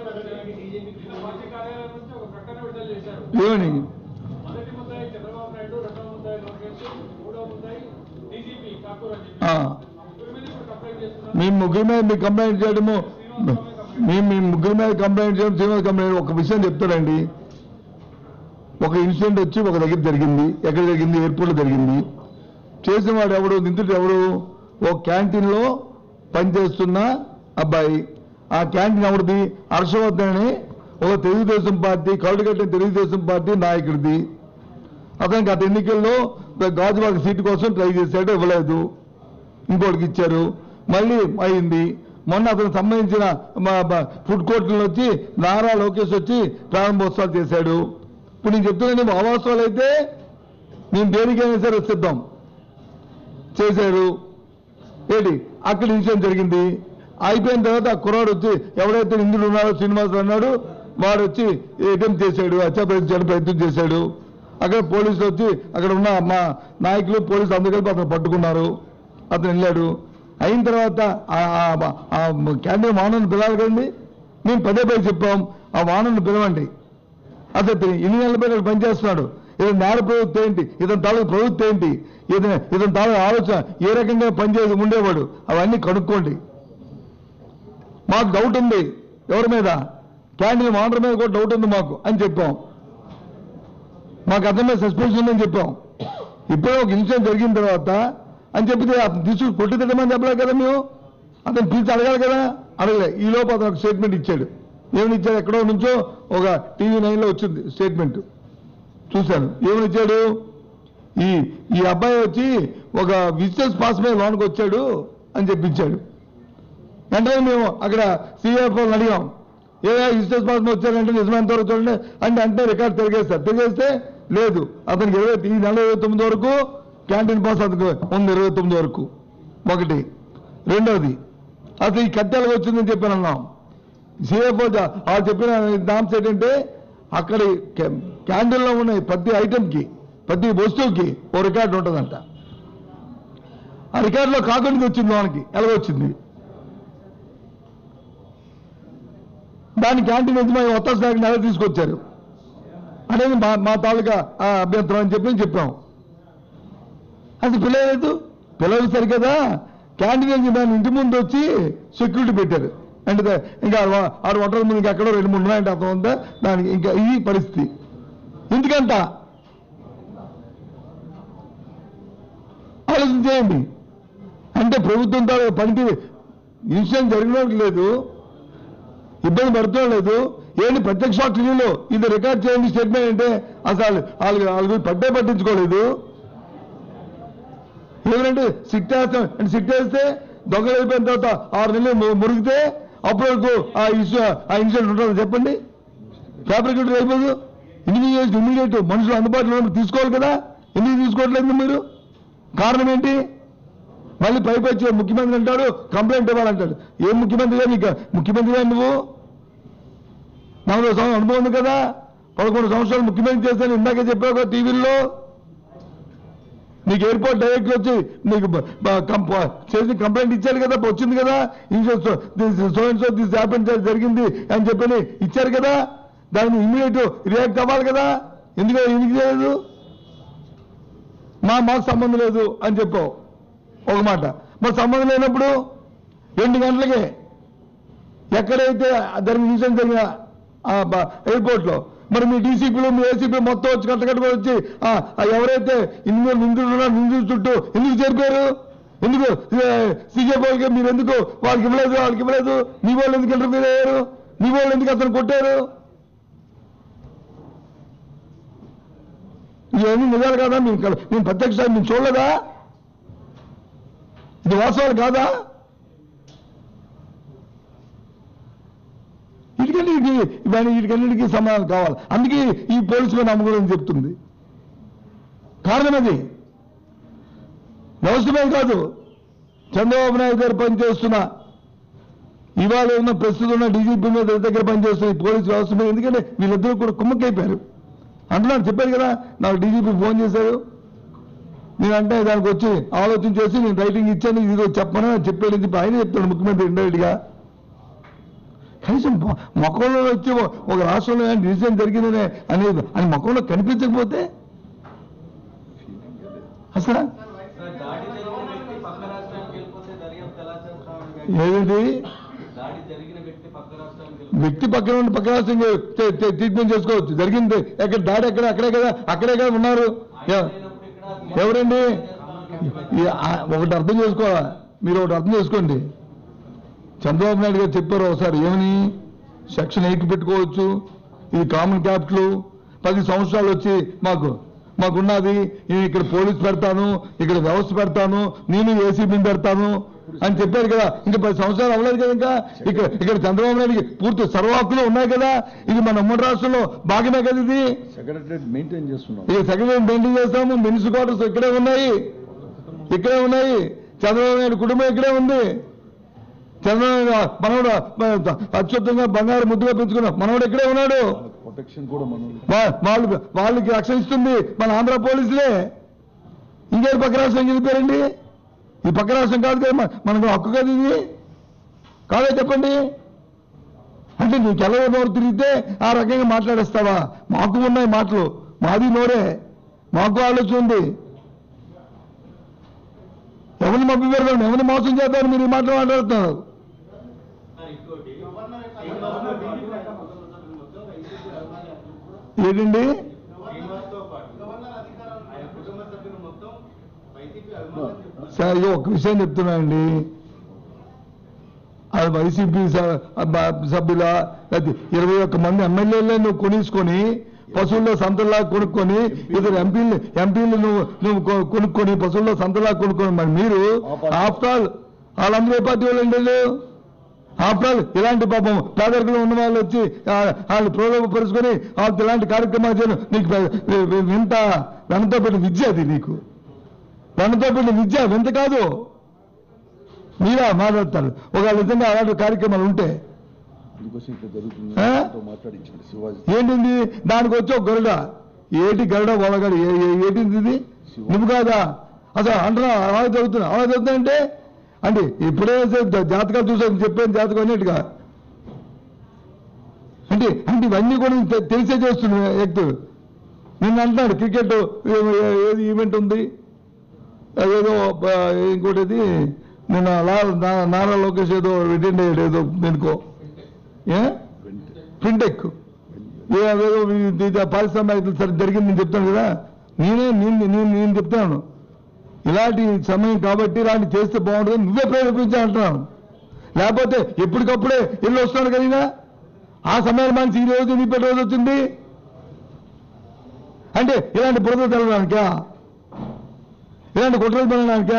కార్యాలయం నుంచి ఒక ప్రకటన విడుదల చేశారు ఏమని మొదటి ముద్దాయి చంద్రబాబు నాయుడు రెండవ ముద్దాయి లోకేష్ మూడవ ముద్దాయి డీజీపీ ఠాకూర్ అని చెప్పి ఆ, ముగ్గురు మీద ఇప్పుడు కంప్లైంట్ చేస్తున్నారు మీ ముగ్గురు మీద మీ కంప్లైంట్ చేయడము మీ మీ ముగ్గురు మీద కంప్లైంట్ చేయడం శ్రీనివాస్ కంప్లైంట్ ఒక విషయం చెప్తాడండి ఒక ఇన్సిడెంట్ వచ్చి ఒక దగ్గర జరిగింది ఎక్కడ జరిగింది ఎయిర్పోర్ట్లో జరిగింది చేసిన వాడు ఎవడు నిందితుడు ఎవడు ఓ క్యాంటీన్ లో పనిచేస్తున్న అబ్బాయి ఆ క్యాంటీన్ ఎవరిది హర్షవర్ధన్ అని ఒక తెలుగుదేశం పార్టీ కౌలుగట్టిన తెలుగుదేశం పార్టీ నాయకుడిది అతను గత ఎన్నికల్లో గాజువాక సీటు కోసం ట్రై చేశాడు ఇవ్వలేదు ఇంకోటికి ఇచ్చారు మళ్ళీ అయింది మొన్న అతనికి సంబంధించిన మా- మా ఫుడ్ కోర్టులో వచ్చి నారా లోకేష్ వచ్చి ప్రారంభోత్సవాలు చేశాడు ఇప్పుడు నేను చెప్తున్నాను అవాస్తవాలు అయితే నేను దేనికైనా సరే సిద్ధం చేశారు ఏంటి అక్కడ ఇన్సిడెంట్ జరిగింది అయిపోయిన తర్వాత ఆ కుర్రాడు వచ్చి ఎవడైతే ఇందులో ఉన్నాడో శ్రీనివాస్ అన్నాడు వాడు వచ్చి అటెంప్ట్ చేశాడు హత్య ప్రయత్నం ప్రయత్నం చేశాడు అక్కడ పోలీసులు వచ్చి అక్కడ ఉన్న మా నాయకులు పోలీసులు అందరూ కలిపి అతను పట్టుకున్నారు అతను వెళ్ళాడు అయిన తర్వాత ఆ- ఆ- ఆ క్యాంటీన్ వాహనాన్ని పిలవాలి కదండి మేము పదే పదే చెప్పాం ఆ వాహనాన్ని పిలవండి అసలు ఇతను ఎన్ని నెలల పైన ఇక్కడ పనిచేస్తున్నాడు ఇతను నేర ప్రభుత్వం ఏంటి ఇతని తాలూకు ప్రభుత్వం ఏంటి ఇతని ఇతని తాలూకు ఆలోచన ఏ రకంగా పనిచేసి ఉండేవాడు అవన్నీ కనుక్కోండి మాకు డౌట్ ఉంది ఎవరి మీద క్యాంటీన్ ఓనర్ మీద కూడా డౌట్ ఉంది మాకు అని చెప్పాం మాకు అతని మీద సస్పెన్షన్ ఉందని చెప్పాం ఇప్పుడే ఒక ఇన్సిడెంట్ జరిగిన తర్వాత అని చెప్పితే అతను తీసుకుని పొట్టి తిట్టమని చెప్పలేదు కదా మేము అతను పిలిచి అడగాలి కదా అడగలే ఈ లోపు అతను ఒక స్టేట్మెంట్ ఇచ్చాడు ఏమని ఇచ్చాడు ఎక్కడో నుంచో ఒక టీవీ నైన్లో వచ్చింది స్టేట్మెంట్ చూశాను ఏమని ఇచ్చాడు ఈ ఈ అబ్బాయి వచ్చి ఒక విజిటర్స్ పాస్ మీద లోనికి వచ్చాడు అని చెప్పించాడు వెంటనే మేము అక్కడ సిఎఫ్ అడిగాం ఏ ఇన్స్టెస్ పాస్ వచ్చారంటే నిజమైన వరకు చూడండి అంటే అంటే రికార్డ్ తిరిగేస్తారు తిరిగేస్తే లేదు అతనికి ఇరవై ఈ నెల ఇరవై తొమ్మిది వరకు క్యాంటీన్ పాస్ అతనికి ఉంది ఇరవై తొమ్మిది వరకు ఒకటి రెండోది అసలు ఈ కట్టెలకు వచ్చిందని చెప్పాను అన్నాం సిఎఫ్ఓ ఆ చెప్పిన నామ్స్ ఏంటంటే అక్కడ క్యా- క్యాంటీన్లో ఉన్న ప్రతి ఐటెంకి ప్రతి వస్తువుకి ఓ రికార్డు ఉంటుందంట ఆ రికార్డులో కాకుండా వచ్చింది వానికి ఎలాగొచ్చింది దాని క్యాంటీన్ యజమాని ఒత్తాసారి నెల తీసుకొచ్చారు అనేది మా మా తాలూకా ఆ అభ్యంతరం అని చెప్పి చెప్పాం అది పిల్లలేదు పిల్లలు సరి కదా క్యాంటీన్ యజమాని ఇంటి ముందు వచ్చి సెక్యూరిటీ పెట్టారు అంటే ఇంకా వా- ఆరు హోటల్ ముందు ఇంకా ఎక్కడో రెండు మూడు ఉన్నాయంటే అర్థం ఉందా దానికి ఇంకా ఈ పరిస్థితి ఎందుకంట ఆలోచన చేయండి అంటే ప్రభుత్వం తాలూకా పనికి ఇన్సిడెంట్ జరగడం లేదు ఇబ్బంది పడటం లేదు ఏంటి ప్రత్యక్ష సాక్షులు ఇది రికార్డ్ చేయండి స్టేట్మెంట్ అంటే అసలు వాళ్ళు వాళ్ళు పట్టే పట్టించుకోలేదు ఏమంటే సిట్ వేస్తాం అంటే సిట్ వేస్తే దొంగలు అయిపోయిన తర్వాత ఆరు నెలలు ము- మురిగితే అప్పటి వరకు ఆ ఇష్యూ ఆ ఇన్సిడెంట్ ఉంటుందో చెప్పండి ఫ్యాబ్రికేటర్ అయిపోదు ఇమీడియట్ ఇమీడియట్ మనుషులు అందుబాటులో ఉన్నప్పుడు తీసుకోవాలి కదా ఎందుకు తీసుకోవట్లేదు మీరు కారణం ఏంటి మళ్ళీ పైకి వచ్చి ముఖ్యమంత్రి అంటాడు కంప్లైంట్ ఇవ్వాలంటాడు ఏం ముఖ్యమంత్రిగా నీకు ముఖ్యమంత్రిగా నువ్వు నలభై సంవత్సరం అనుభవం ఉంది కదా పదకొండు సంవత్సరాలు ముఖ్యమంత్రి చేశాను ఇందాకే చెప్పావు కదా టీవీల్లో నీకు ఎయిర్పోర్ట్ డైరెక్టర్ వచ్చి నీకు బ- బ- కంప- చేసి కంప్లైంట్ ఇచ్చారు కదా వచ్చింది కదా so and so this happen జరిగింది అని చెప్పని ఇచ్చారు కదా దాన్ని ఇమీడియట్ రియాక్ట్ అవ్వాలి కదా ఎందుకు ఎందుకు చేయలేదు మా మాకు సంబంధం లేదు అని చెప్పావు ఒక మాట మరి సంబంధం లేనప్పుడు రెండు గంటలకే ఎక్కడైతే దానికి ఇన్సిడెంట్ జరిగిన ఎయిర్పోర్ట్ లో మరి మీ డీసీపీలు మీ ఏసీపీ మొత్తం వచ్చి కట్టకట్టుకొని వచ్చి ఆ, ఆ ఎవరైతే ఇందులో నిందులు ఉన్నారో నిందుల చుట్టూ ఎందుకు చేరిపోయారు ఎందుకు సీజేపీకి మీరు ఎందుకు వాళ్ళకి ఇవ్వలేదు వాళ్ళకి ఇవ్వలేదు మీ వాళ్ళు ఎందుకు ఇంటర్వ్యూ అయ్యారు మీ వాళ్ళు ఎందుకు అతను కొట్టారు ఇవన్నీ నిజాలు కాదా మేము కల- మేము ప్రత్యక్ష మేము చూడలేదా ఇది వాస్తవాలు కాదా వీటికన్నిటికి ఇవన్నీ వీటికన్నిటికీ సమాధానం కావాలి అందుకే ఈ పోలీసులు నమ్మకం చెప్తుంది కారణం అది వ్యవస్థ మీద కాదు చంద్రబాబు నాయుడు గారు పనిచేస్తున్న ఇవాళ ఉన్న ప్రస్తుతం ఉన్న డీజీపీ మీద దగ్గర పనిచేస్తున్న ఈ పోలీసు వ్యవస్థ మీద ఎందుకంటే వీళ్ళిద్దరూ కూడా కుమ్మక్కైపోయారు అంటున్నాను చెప్పారు కదా నాకు డీజీపీ ఫోన్ చేశారు నేనంటే దానికి వచ్చి ఆలోచన చేసి నేను రైటింగ్ ఇచ్చాను ఇది చెప్పను అని చెప్పాడు చెప్పి ఆయన చెప్తాడు ముఖ్యమంత్రి ఇండైరెక్ట్ గా కనీసం మొ- మొఖంలో వచ్చి ఓ- ఒక రాష్ట్రంలో ఏమైనా డిసిజన్ జరిగిందనే అనేది అని ముఖంలో కనిపించకపోతే అసలు సార్, దాడి జరిగిన వ్యక్తి పక్క రాష్ట్రానికి వెళ్ళిపోతే దర్యాప్తు ఎలా చేస్తామని ఏదండి దాడి జరిగిన వ్యక్తి పక్క రాష్ట్రానికి వెళ్ళిపోతే వ్యక్తి పక్కన ఉండి పక్క రాష్ట్రం ట్రీట్మెంట్ చేసుకోవచ్చు జరిగింది ఎక్కడ దాడి ఎక్కడ అక్కడే కదా అక్కడే కదా ఉన్నారు ఎ- లేనప్పుడు ఇక్కడ ఎవరండి ఈ ఆ- ఒకటి అర్థం చేసుకోవాలా మీరు ఒకటి అర్థం చేసుకోండి చంద్రబాబు నాయుడు గారు చెప్పారు ఒకసారి ఏమని సెక్షన్ ఎయిట్ పెట్టుకోవచ్చు ఇది కామన్ క్యాపిటల్ పది సంవత్సరాలు వచ్చి మాకు మాకున్నది నేను ఇక్కడ పోలీస్ పెడతాను ఇక్కడ వ్యవస్థ పెడతాను నేను ఏసీబీని పెడతాను అని చెప్పారు కదా ఇంకా పది సంవత్సరాలు అవ్వలేదు కదా ఇంకా ఇక్కడ ఇక్కడ చంద్రబాబు నాయుడికి పూర్తి సర్వాక్కులు ఉన్నాయి కదా ఇది మన ఉమ్మడి రాష్ట్రంలో భాగమే కదా ఇది సెక్రటరేట్ మెయింటైన్ చేస్తున్నాం ఇక సెక్రటరీ మెయింటైన్ చేస్తాము మినిస్టర్ క్వార్టర్స్ ఇక్కడే ఉన్నాయి ఇక్కడే ఉన్నాయి చంద్రబాబు నాయుడు కుటుంబం ఇక్కడే ఉంది చంద్రబాబు నాయుడు మనవడు అత్యుత్తంగా బంగారు ముద్దుగా పెంచుకున్న మనవడు ఇక్కడే ఉన్నాడు ప్రొటెక్షన్ కూడా మనం వా- వాళ్ళు వాళ్ళకి రక్షణ ఇస్తుంది మన ఆంధ్ర పోలీసులే ఇంకేం పక్క రాష్ట్రం చెప్పారండి ఈ పక్క రాష్ట్రం కాదు కదా మన- మనకు హక్కు కదా ఇది కాదే చెప్పండి అంటే నీకు ఎలా నోరు తిరిగితే ఆ రకంగా మాట్లాడేస్తావా మాకు ఉన్నాయి మాటలు మాది నోరే మాకు ఆలోచన ఉంది ఎవరిని మబ్బి పెడతాం ఎవరిని మోసం చేద్దామని మీరు ఈ మాటలు మాట్లాడుతున్నారు సార్ ఇంకోటి ఏంటండి శ్రీనివాస్తో పాటు ఆయన కుటుంబ సభ్యులు మొత్తం వైసీపీ అభిమానులు సార్ ఇక ఒక విషయం చెప్తున్నానండి అది వైసీపీ స- బ- సభ్యుల లేకపోతే ఇరవై ఒక్క మంది ఎమ్మెల్యేలే నువ్వు కొనేసుకొని పశువుల్లో సంతలా కొనుక్కొని ఇద్దరు ఎంపీలు ఎంపీలు నువ్వు నువ్వు కొ- కొనుక్కొని పశువుల్లో సంతలా కొనుక్కొని మరి మీరు ఆఫ్టర్ ఆల్ వాళ్ళందరూ ఏ పార్టీ వాళ్ళు వీళ్ళు ఆఫ్టర్ ఇలాంటి పాపం పేదరికంలో ఉన్న వాళ్ళు వచ్చి ఆ, వాళ్ళు ప్రోలోభపరుచుకొని వాళ్ళతో ఇలాంటి కార్యక్రమాలు చేయడం నీకు పె- పె- వింత వెనతో పెట్టిన విద్య అది నీకు వెనతో పెట్టిన విద్య వింత కాదు మీరా మాట్లాడతారు ఒకవేళ నిజంగా అలాంటి కార్యక్రమాలు ఉంటే అందుకోసం ఇట్లా జరుగుతుంది ఆ? నాతో మాట్లాడించాడు శివాజీ ఏంటింది దానికి వచ్చి ఒక గరుడ ఏటి గరుడ వాళ్ళగడు ఏంటింది ఇది నువ్వు కాదా అసలు అంటున్నా అలా చదువుతున్నా అలా చదువుతున్నా అంటే అంటే ఇప్పుడే జా- జాతకాలు చూసాను చెప్పాను జాతకం అన్నిటిగా అంటే అంటే ఇవన్నీ కూడా నీకు తె- తెలిసే చేస్తున్నా వ్యక్తులు నిన్న అంటున్నాడు క్రికెట్ ఏ- ఏ- ఏది ఈవెంట్ ఉంది ఏదో ఆ, ఇంకోటిది నిన్న లా- నా- నారా లోకేష్ ఏదో అటెండ్ అయ్యాడు ఏదో దేనికో ఏ ఫిన్టెక్ ఏదో ఇది- ఇది పారిశ్రామిక సరే జరిగింది నేను చెప్తాను కదా నేనే నేను నేను నేను చెప్తాను ఇలాంటి సమయం కాబట్టి ఇలాంటి చేస్తే బాగుంటుంది నువ్వే ప్రేరేపించా అంటున్నాను లేకపోతే ఎప్పటికప్పుడే వెళ్ళి వస్తున్నాడు కలిగినా ఆ సమయాన్ని మనిషి ఈ రోజు నీ రోజు వచ్చింది అంటే ఇలాంటి బురద తెలడానికా ఇలాంటి కుట్రలు తినడానికా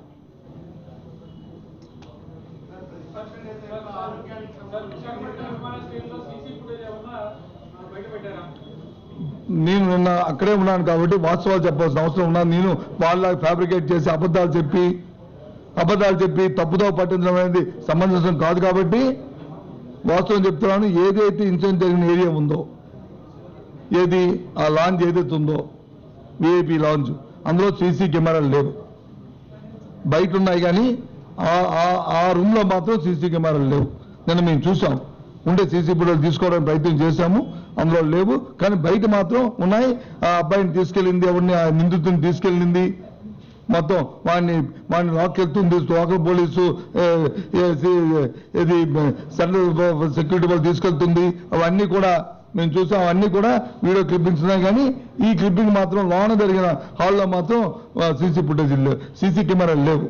సార్ విశాఖపట్నం విమానాశ్రయంలో సీసీ ఫుటేజ్ ఏమన్నా బయట పెట్టారా నేను నిన్న అక్కడే ఉన్నాను కాబట్టి వాస్తవాలు చెప్పాల్సిన అవసరం ఉన్నాను నేను వాళ్ళ ఫ్యాబ్రికేట్ చేసి అబద్ధాలు చెప్పి అబద్ధాలు చెప్పి తప్పుదో పట్టించడం అనేది సమంజసం కాదు కాబట్టి వాస్తవం చెప్తున్నాను ఏదైతే ఇన్సిడెంట్ జరిగిన ఏరియా ఉందో ఏది ఆ లాంచ్ ఏదైతే ఉందో విఐపి లాంచ్ అందులో సీసీ కెమెరాలు లేవు బయట ఉన్నాయి కానీ ఆ- ఆ- ఆ రూమ్ లో మాత్రం సీసీ కెమెరాలు లేవు నిన్న మేము చూసాం ఉండే సీసీ ఫుటేజ్ తీసుకోవడానికి ప్రయత్నం చేశాము అందులో లేవు కానీ బయట మాత్రం ఉన్నాయి ఆ అబ్బాయిని తీసుకెళ్ళింది ఎవరిని ఆ నిందితుని తీసుకెళ్ళింది మొత్తం వాడిని వాడిని లాక్కెళ్తుంది లోకల్ పోలీసు ఏ, ఏ, సి- ఇది సెంట్రల్ సెక్యూరిటీ వాళ్ళు తీసుకెళ్తుంది అవన్నీ కూడా మేము చూసాం అవన్నీ కూడా వీడియో క్లిప్పింగ్స్ ఉన్నాయి కానీ ఈ క్లిప్పింగ్ మాత్రం లోన జరిగిన హాల్లో మాత్రం సీసీ ఫుటేజ్ లేవు సీసీ కెమెరాలు లేవు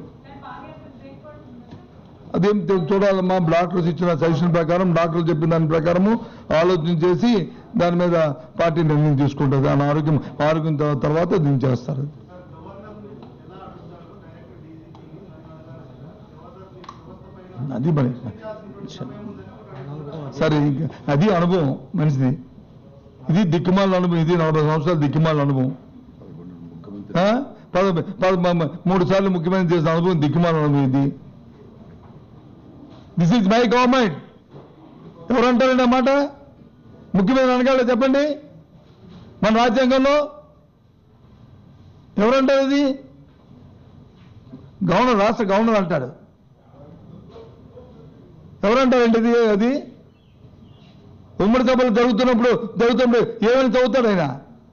అదేం తె- చూడాలమ్మా డాక్టర్స్ ఇచ్చిన సజెషన్ ప్రకారం డాక్టర్లు చెప్పిన దాని ప్రకారము ఆలోచన చేసి దాని మీద పార్టీ నిర్ణయం తీసుకుంటుంది ఆయన ఆరోగ్యం ఆరోగ్యం తర్వా- తర్వాత దీన్ని చేస్తారు అది మరి సరే ఇంక అది అనుభవం మనిషిది ఇది దిక్కుమాల అనుభవం ఇది నలభై సంవత్సరాల దిక్కుమాల అనుభవం ముఖ్యమంత్రి ఆ? పద పద మ- మూడు సార్లు ముఖ్యమంత్రి చేసిన అనుభవం దిక్కుమాల అనుభవం ఇది దిస్ ఈజ్ మై గవర్నమెంట్ ఎవరంటారండి అన్నమాట ముఖ్యమంత్రి అనగాలి చెప్పండి మన రాజ్యాంగంలో ఎవరంటారు ఇది గవర్నర్ రాష్ట్ర గవర్నర్ అంటాడు ఎవరంటారండి ఇది అది ఉమ్మడి సభలు జరుగుతున్నప్పుడు జరుగుతున్నప్పుడు ఏమని చదువుతాడు ఆయన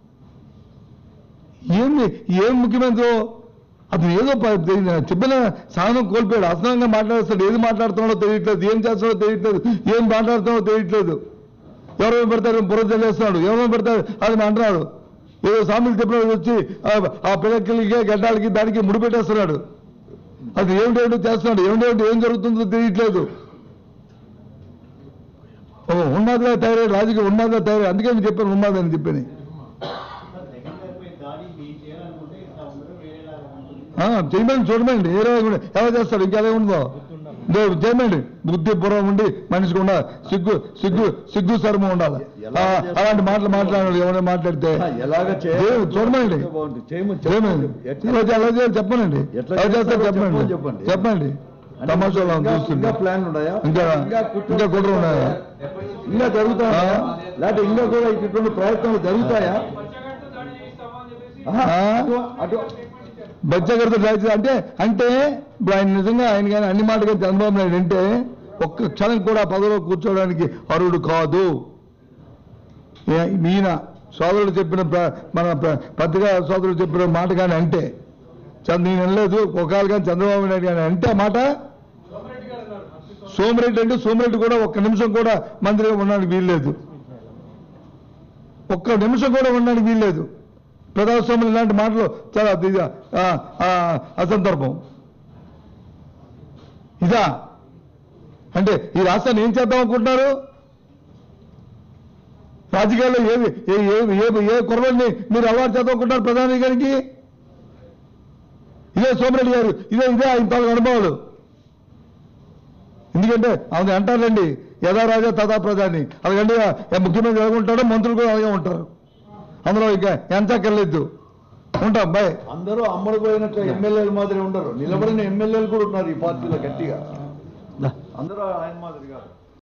ఏమి ఏం ముఖ్యమంత్రి అతను ఏదో ప- చెప్పిన సహనం కోల్పోయాడు అసహనంగా మాట్లాడుతాడు ఏది మాట్లాడుతున్నాడో తెలియట్లేదు ఏం చేస్తున్నాడో తెలియట్లేదు ఏం మాట్లాడుతున్నాడో తెలియట్లేదు ఎవరు పెడతారు బుర్ర చల్లేస్తున్నాడు ఎవరు పెడతారు అది అంటున్నాడు ఏదో సామెలు చెప్పినప్పుడు వచ్చి ఆ- ఆ పిల్లకిలికి గడ్డాలకి దానికి ముడిపెట్టేస్తున్నాడు అది ఏమిటేమిటో చేస్తున్నాడు ఏమిటేమిటి ఏం జరుగుతుందో తెలియట్లేదు ఓ ఉన్నదిగా తయారై రాజకీయ ఉన్నదిగా తయారై అందుకే నేను చెప్పాను ఉన్నదని చెప్పాను జగన్ గారిపై దాడి మీరు చేయాలనుకుంటే ఇట్లా ఉండదు వేరేలాగా ఉంటుంది ఆ, చేయమని చూడమండి ఏ రోజు కూడా ఎలా చేస్తారు ఇంకెలా ఉండదో ఇదో చేయమండి బుద్ధి పూర్వం ఉండి మనిషికి ఉండాలి సిగ్గు సిగ్గు సిగ్గు సర్మ ఉండాలి ఆ, అలాంటి మాటలు మాట్లాడాలి ఎవరైనా మాట్లాడితే ఎలాగ ఏ, చూడమండి బాగుంటుంది చేయమని చేయమండి చెప్పండి. ఈరోజు ఎలా చేయాలి చెప్పనండి ఎట్లా ఎలా చేస్తారు చేస్తారో చెప్పండి చెప్పండి. చెప్పండి అంటే తమాషాలు ఇంకా- చూస్తుంటే ఇంకా ప్లాన్ ఉన్నాయా ఇంకా ఇంకా కుట్ర ఉన్నాయా ఇంకా జరుగుతాయా ఆ? లేకపోతే ఇంకా కూడా ఇటువంటి ప్రయత్నాలు జరుగుతాయా పచ్చగడ్డతో దాడి చేయిస్తామా అని చెప్పేసి ఆహా, ఆ? అటు అటు బచ్చగడితో రాజు అంటే అంటే ఇప్పుడు ఆయన నిజంగా ఆయన కానీ అన్ని మాటగా చంద్రబాబు నాయుడు అంటే ఒక్క క్షణం కూడా పదవిలో కూర్చోవడానికి అర్హుడు కాదు ఏ- ఈయన సోదరుడు చెప్పిన ప్ర- మన ప్ర- పత్రికా సోదరుడు చెప్పిన మాట కానీ అంటే చంద్ర నేను అనలేదు ఒకవేళ కానీ చంద్రబాబు నాయుడు కానీ అంటే ఆ మాట సోమరెడ్డి గారు అన్నారు మంత్రి సోమ- సోమిరెడ్డి అంటే సోమిరెడ్డి కూడా ఒక్క నిమిషం కూడా మంత్రిగా ఉండడానికి వీల్లేదు ఒక్క నిమిషం కూడా ఉండడానికి వీల్లేదు ప్రజాస్వామ్యం ఇలాంటి మాటలు చాలా ఇది, ఆ, ఆ, అసందర్భం ఇదా అంటే ఈ రాష్ట్రాన్ని ఏం చేద్దాం అనుకుంటున్నారు రాజకీయాల్లో ఏవి ఏ ఏ- ఏ ఏ కుర్రల్ని మీరు అలవాటు చేద్దాం అనుకుంటున్నారు ప్రధాని గారికి ఇదే సోమిరెడ్డి గారు ఇదే ఇదే ఆయన తాలూకు అనుభవాలు ఎందుకంటే ఎందుకంటే అవును అంటారండి యథా రాజా తథా ప్రజాని అలాగంటే ఆ ముఖ్యమంత్రి ఎలా ఉంటాడో మంత్రులు కూడా అలాగే ఉంటారు అందులో ఇక ఎంత అక్కర్లేదు ఉంటాం బాయ్ అందరూ అమ్మడిపోయినట్టు ఎమ్మెల్యేలు మాదిరి ఉండరు నిలబడిన ఎమ్మెల్యేలు కూడా ఉన్నారు ఈ పార్టీలో గట్టిగా అందరూ ఆయన మాదిరి కాదు